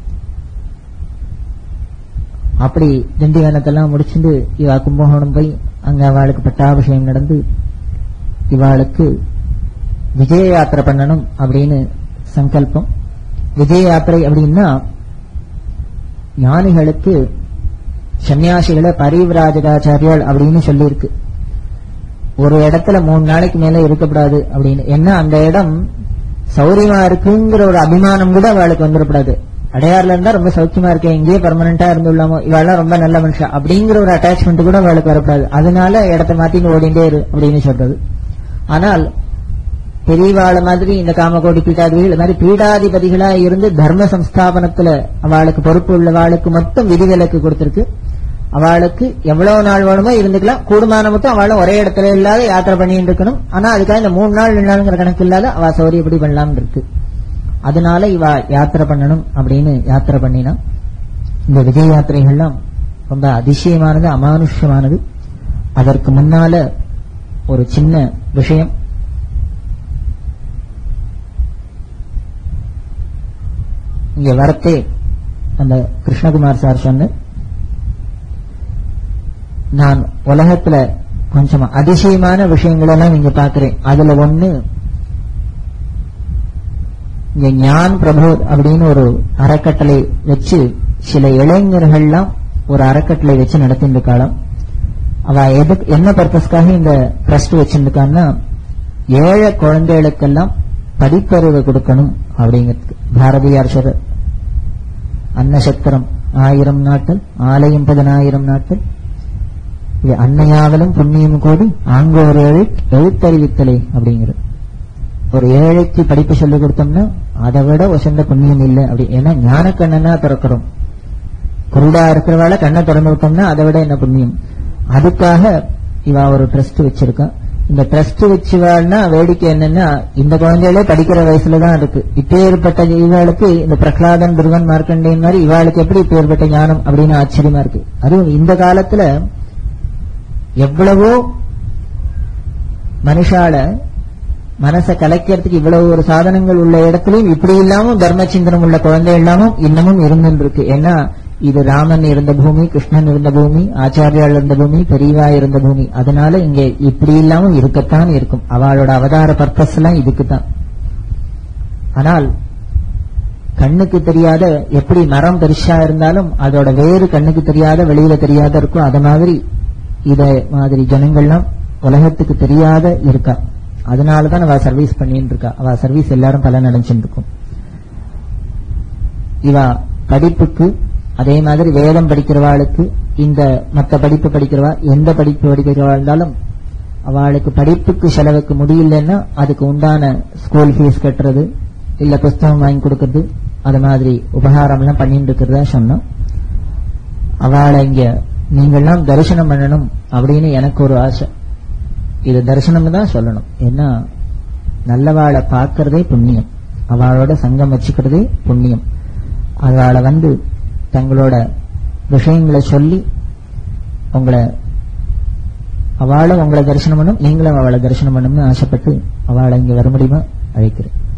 அப்படி திண்டிவனத்தெல்லாம் முடிச்சுட்டு இவா கும்பகோணம் போய் அங்க அவளுக்கு பட்டாபிஷேகம் நடந்து இவாளுக்கு விஜய யாத்திரை பண்ணணும் அப்படின்னு சங்கல்பம் விஜய யாத்திரை அப்படின்னா ஞானிகளுக்கு சன்னியாசிகளை பரிவிராஜகாச்சாரியால் அப்படின்னு சொல்லியிருக்கு ஒரு இடத்துல மூணு நாளைக்கு மேல இருக்கக்கூடாது அப்படின்னு ஏன்னா அந்த இடம் சௌரியமா இருக்குங்கிற ஒரு அபிமானம் கூட அவளுக்கு வந்துடக்கூடாது அடையாறுல இருந்தா ரொம்ப சௌக்கியமா இருக்கேன் இங்கேயே பர்மனண்டா இருந்துள்ளாமோ இவெல்லாம் ரொம்ப நல்ல மனுஷா அப்படிங்கிற ஒரு அட்டாச்மெண்ட் கூட அவளுக்கு வரக்கூடாது அதனால இடத்த மாத்தின்னு ஓடிண்டே இரு அப்படின்னு சொல்றது ஆனால் பெரியவாள மாதிரி இந்த காமகோடி பீடாதிபதிகள் இந்த மாதிரி பீடாதிபதிகளா இருந்து தர்ம சம்ஸ்தாபனத்துல அவளுக்கு பொறுப்பு உள்ளவாளுக்கு மட்டும் விதிவிலக்கு கொடுத்திருக்கு அவளுக்கு எவ்வளவு நாள் வேணுமோ இருந்துக்கலாம் கூடுமான மட்டும் அவளும் ஒரே இடத்துல இல்லாத யாத்திரை பண்ணிட்டு இருக்கணும் ஆனா அதுக்காக இந்த மூணு நாள் ரெண்டு நாளுங்கிற கணக்கு இல்லாத அவ சௌரியப்படி பண்ணலாம் இருக்கு அதனால இவ யாத்திரை பண்ணணும் அப்படின்னு யாத்திரை பண்ணினா இந்த விஜய யாத்திரைகள்லாம் ரொம்ப அதிசயமானது அமானுஷ்யமானது அதற்கு முன்னால ஒரு சின்ன விஷயம் இங்க வரத்தே அந்த கிருஷ்ணகுமார் சார் சொன்ன நான் உலகத்துல கொஞ்சம் அதிசயமான விஷயங்கள் எல்லாம் இங்க பாக்குறேன் அதுல ஒண்ணு இங்க ஞான் பிரபோத் அப்படின்னு ஒரு அறக்கட்டளை வச்சு சில இளைஞர்கள்லாம் ஒரு அறக்கட்டளை வச்சு நடத்திட்டு காலம் அவ எதுக்கு என்ன பர்பஸ்க்காக இந்த ட்ரஸ்ட் வச்சிருக்கான்னா ஏழை குழந்தைகளுக்கெல்லாம் படிப்பறிவு கொடுக்கணும் அப்படிங்கிறதுக்கு பாரதியார் சொல்ற அன்னசத்திரம் ஆயிரம் நாட்கள் ஆலயம் பதினாயிரம் நாட்கள் இது அன்னையாவலும் புண்ணியம் கோடி ஆங்கோர் ஏழை எழுத்தறிவித்தலை அப்படிங்கிறது ஒரு ஏழைக்கு படிப்பு சொல்லிக் கொடுத்தோம்னா அதை விட உசந்த புண்ணியம் இல்லை அப்படி ஏன்னா ஞான கண்ணனா திறக்கிறோம் குருடா இருக்கிறவால கண்ணை திறந்து விட்டோம்னா அதை விட என்ன புண்ணியம் அதுக்காக இவ ஒரு ட்ரஸ்ட் வச்சிருக்கா இந்த ட்ரஸ்ட் வச்சுவாள்னா வேடிக்கை என்னன்னா இந்த குழந்தைகளே படிக்கிற வயசுல தான் இருக்கு இப்பேற்பட்ட இவாளுக்கு இந்த பிரகலாதன் துருவன் மார்க்கண்டேன் மாதிரி இவாளுக்கு எப்படி இப்பேற்பட்ட ஞானம் அப்படின்னு ஆச்சரியமா இருக்கு அதுவும் இந்த காலத்துல எவ்வளவோ மனுஷால மனசை கலைக்கிறதுக்கு இவ்வளவு ஒரு சாதனங்கள் உள்ள இடத்துலயும் இப்படி இல்லாம தர்ம சிந்தனம் உள்ள குழந்தை இல்லாம இன்னமும் இருந்துட்டு இருக்கு ஏன்னா இது ராமன் இருந்த பூமி கிருஷ்ணன் இருந்த பூமி ஆச்சாரியால் இருந்த பூமி பெரியவா இருந்த பூமி அதனால இங்க இப்படி இல்லாம இருக்கத்தான் இருக்கும் அவளோட அவதார பர்பஸ் எல்லாம் இதுக்குத்தான் ஆனால் கண்ணுக்கு தெரியாத எப்படி மரம் பெருசா இருந்தாலும் அதோட வேறு கண்ணுக்கு தெரியாத வெளியில தெரியாத இருக்கும் அத மாதிரி இத மாதிரி ஜனங்கள்லாம் உலகத்துக்கு தெரியாத இருக்கா அதனாலதான் அவ சர்வீஸ் பண்ணிட்டு இருக்கா அவ சர்வீஸ் எல்லாரும் பலன் அடைஞ்சுட்டு இருக்கும் இவ படிப்புக்கு அதே மாதிரி வேதம் படிக்கிறவாளுக்கு இந்த மத்த படிப்பு படிக்கிறவா எந்த படிப்பு படிக்கிறவா இருந்தாலும் அவளுக்கு படிப்புக்கு செலவுக்கு முடியலன்னா அதுக்கு உண்டான ஸ்கூல் ஃபீஸ் கட்டுறது இல்ல புஸ்தகம் வாங்கி கொடுக்கறது அது மாதிரி உபகாரம் எல்லாம் பண்ணிட்டு இருக்கிறதா சொன்னோம் அவளை இங்க நீங்கள்லாம் தரிசனம் பண்ணணும் அப்படின்னு எனக்கு ஒரு ஆசை இது தரிசனம் தான் சொல்லணும் ஏன்னா நல்லவாளை பார்க்கறதே புண்ணியம் அவளோட சங்கம் வச்சுக்கிறதே புண்ணியம் அவளை வந்து தங்களோட விஷயங்களை சொல்லி உங்களை அவளும் உங்களை தரிசனம் பண்ணும் நீங்களும் அவளை தரிசனம் பண்ணணும்னு ஆசைப்பட்டு அவளை இங்க வர முடியுமா அழைக்கிறேன்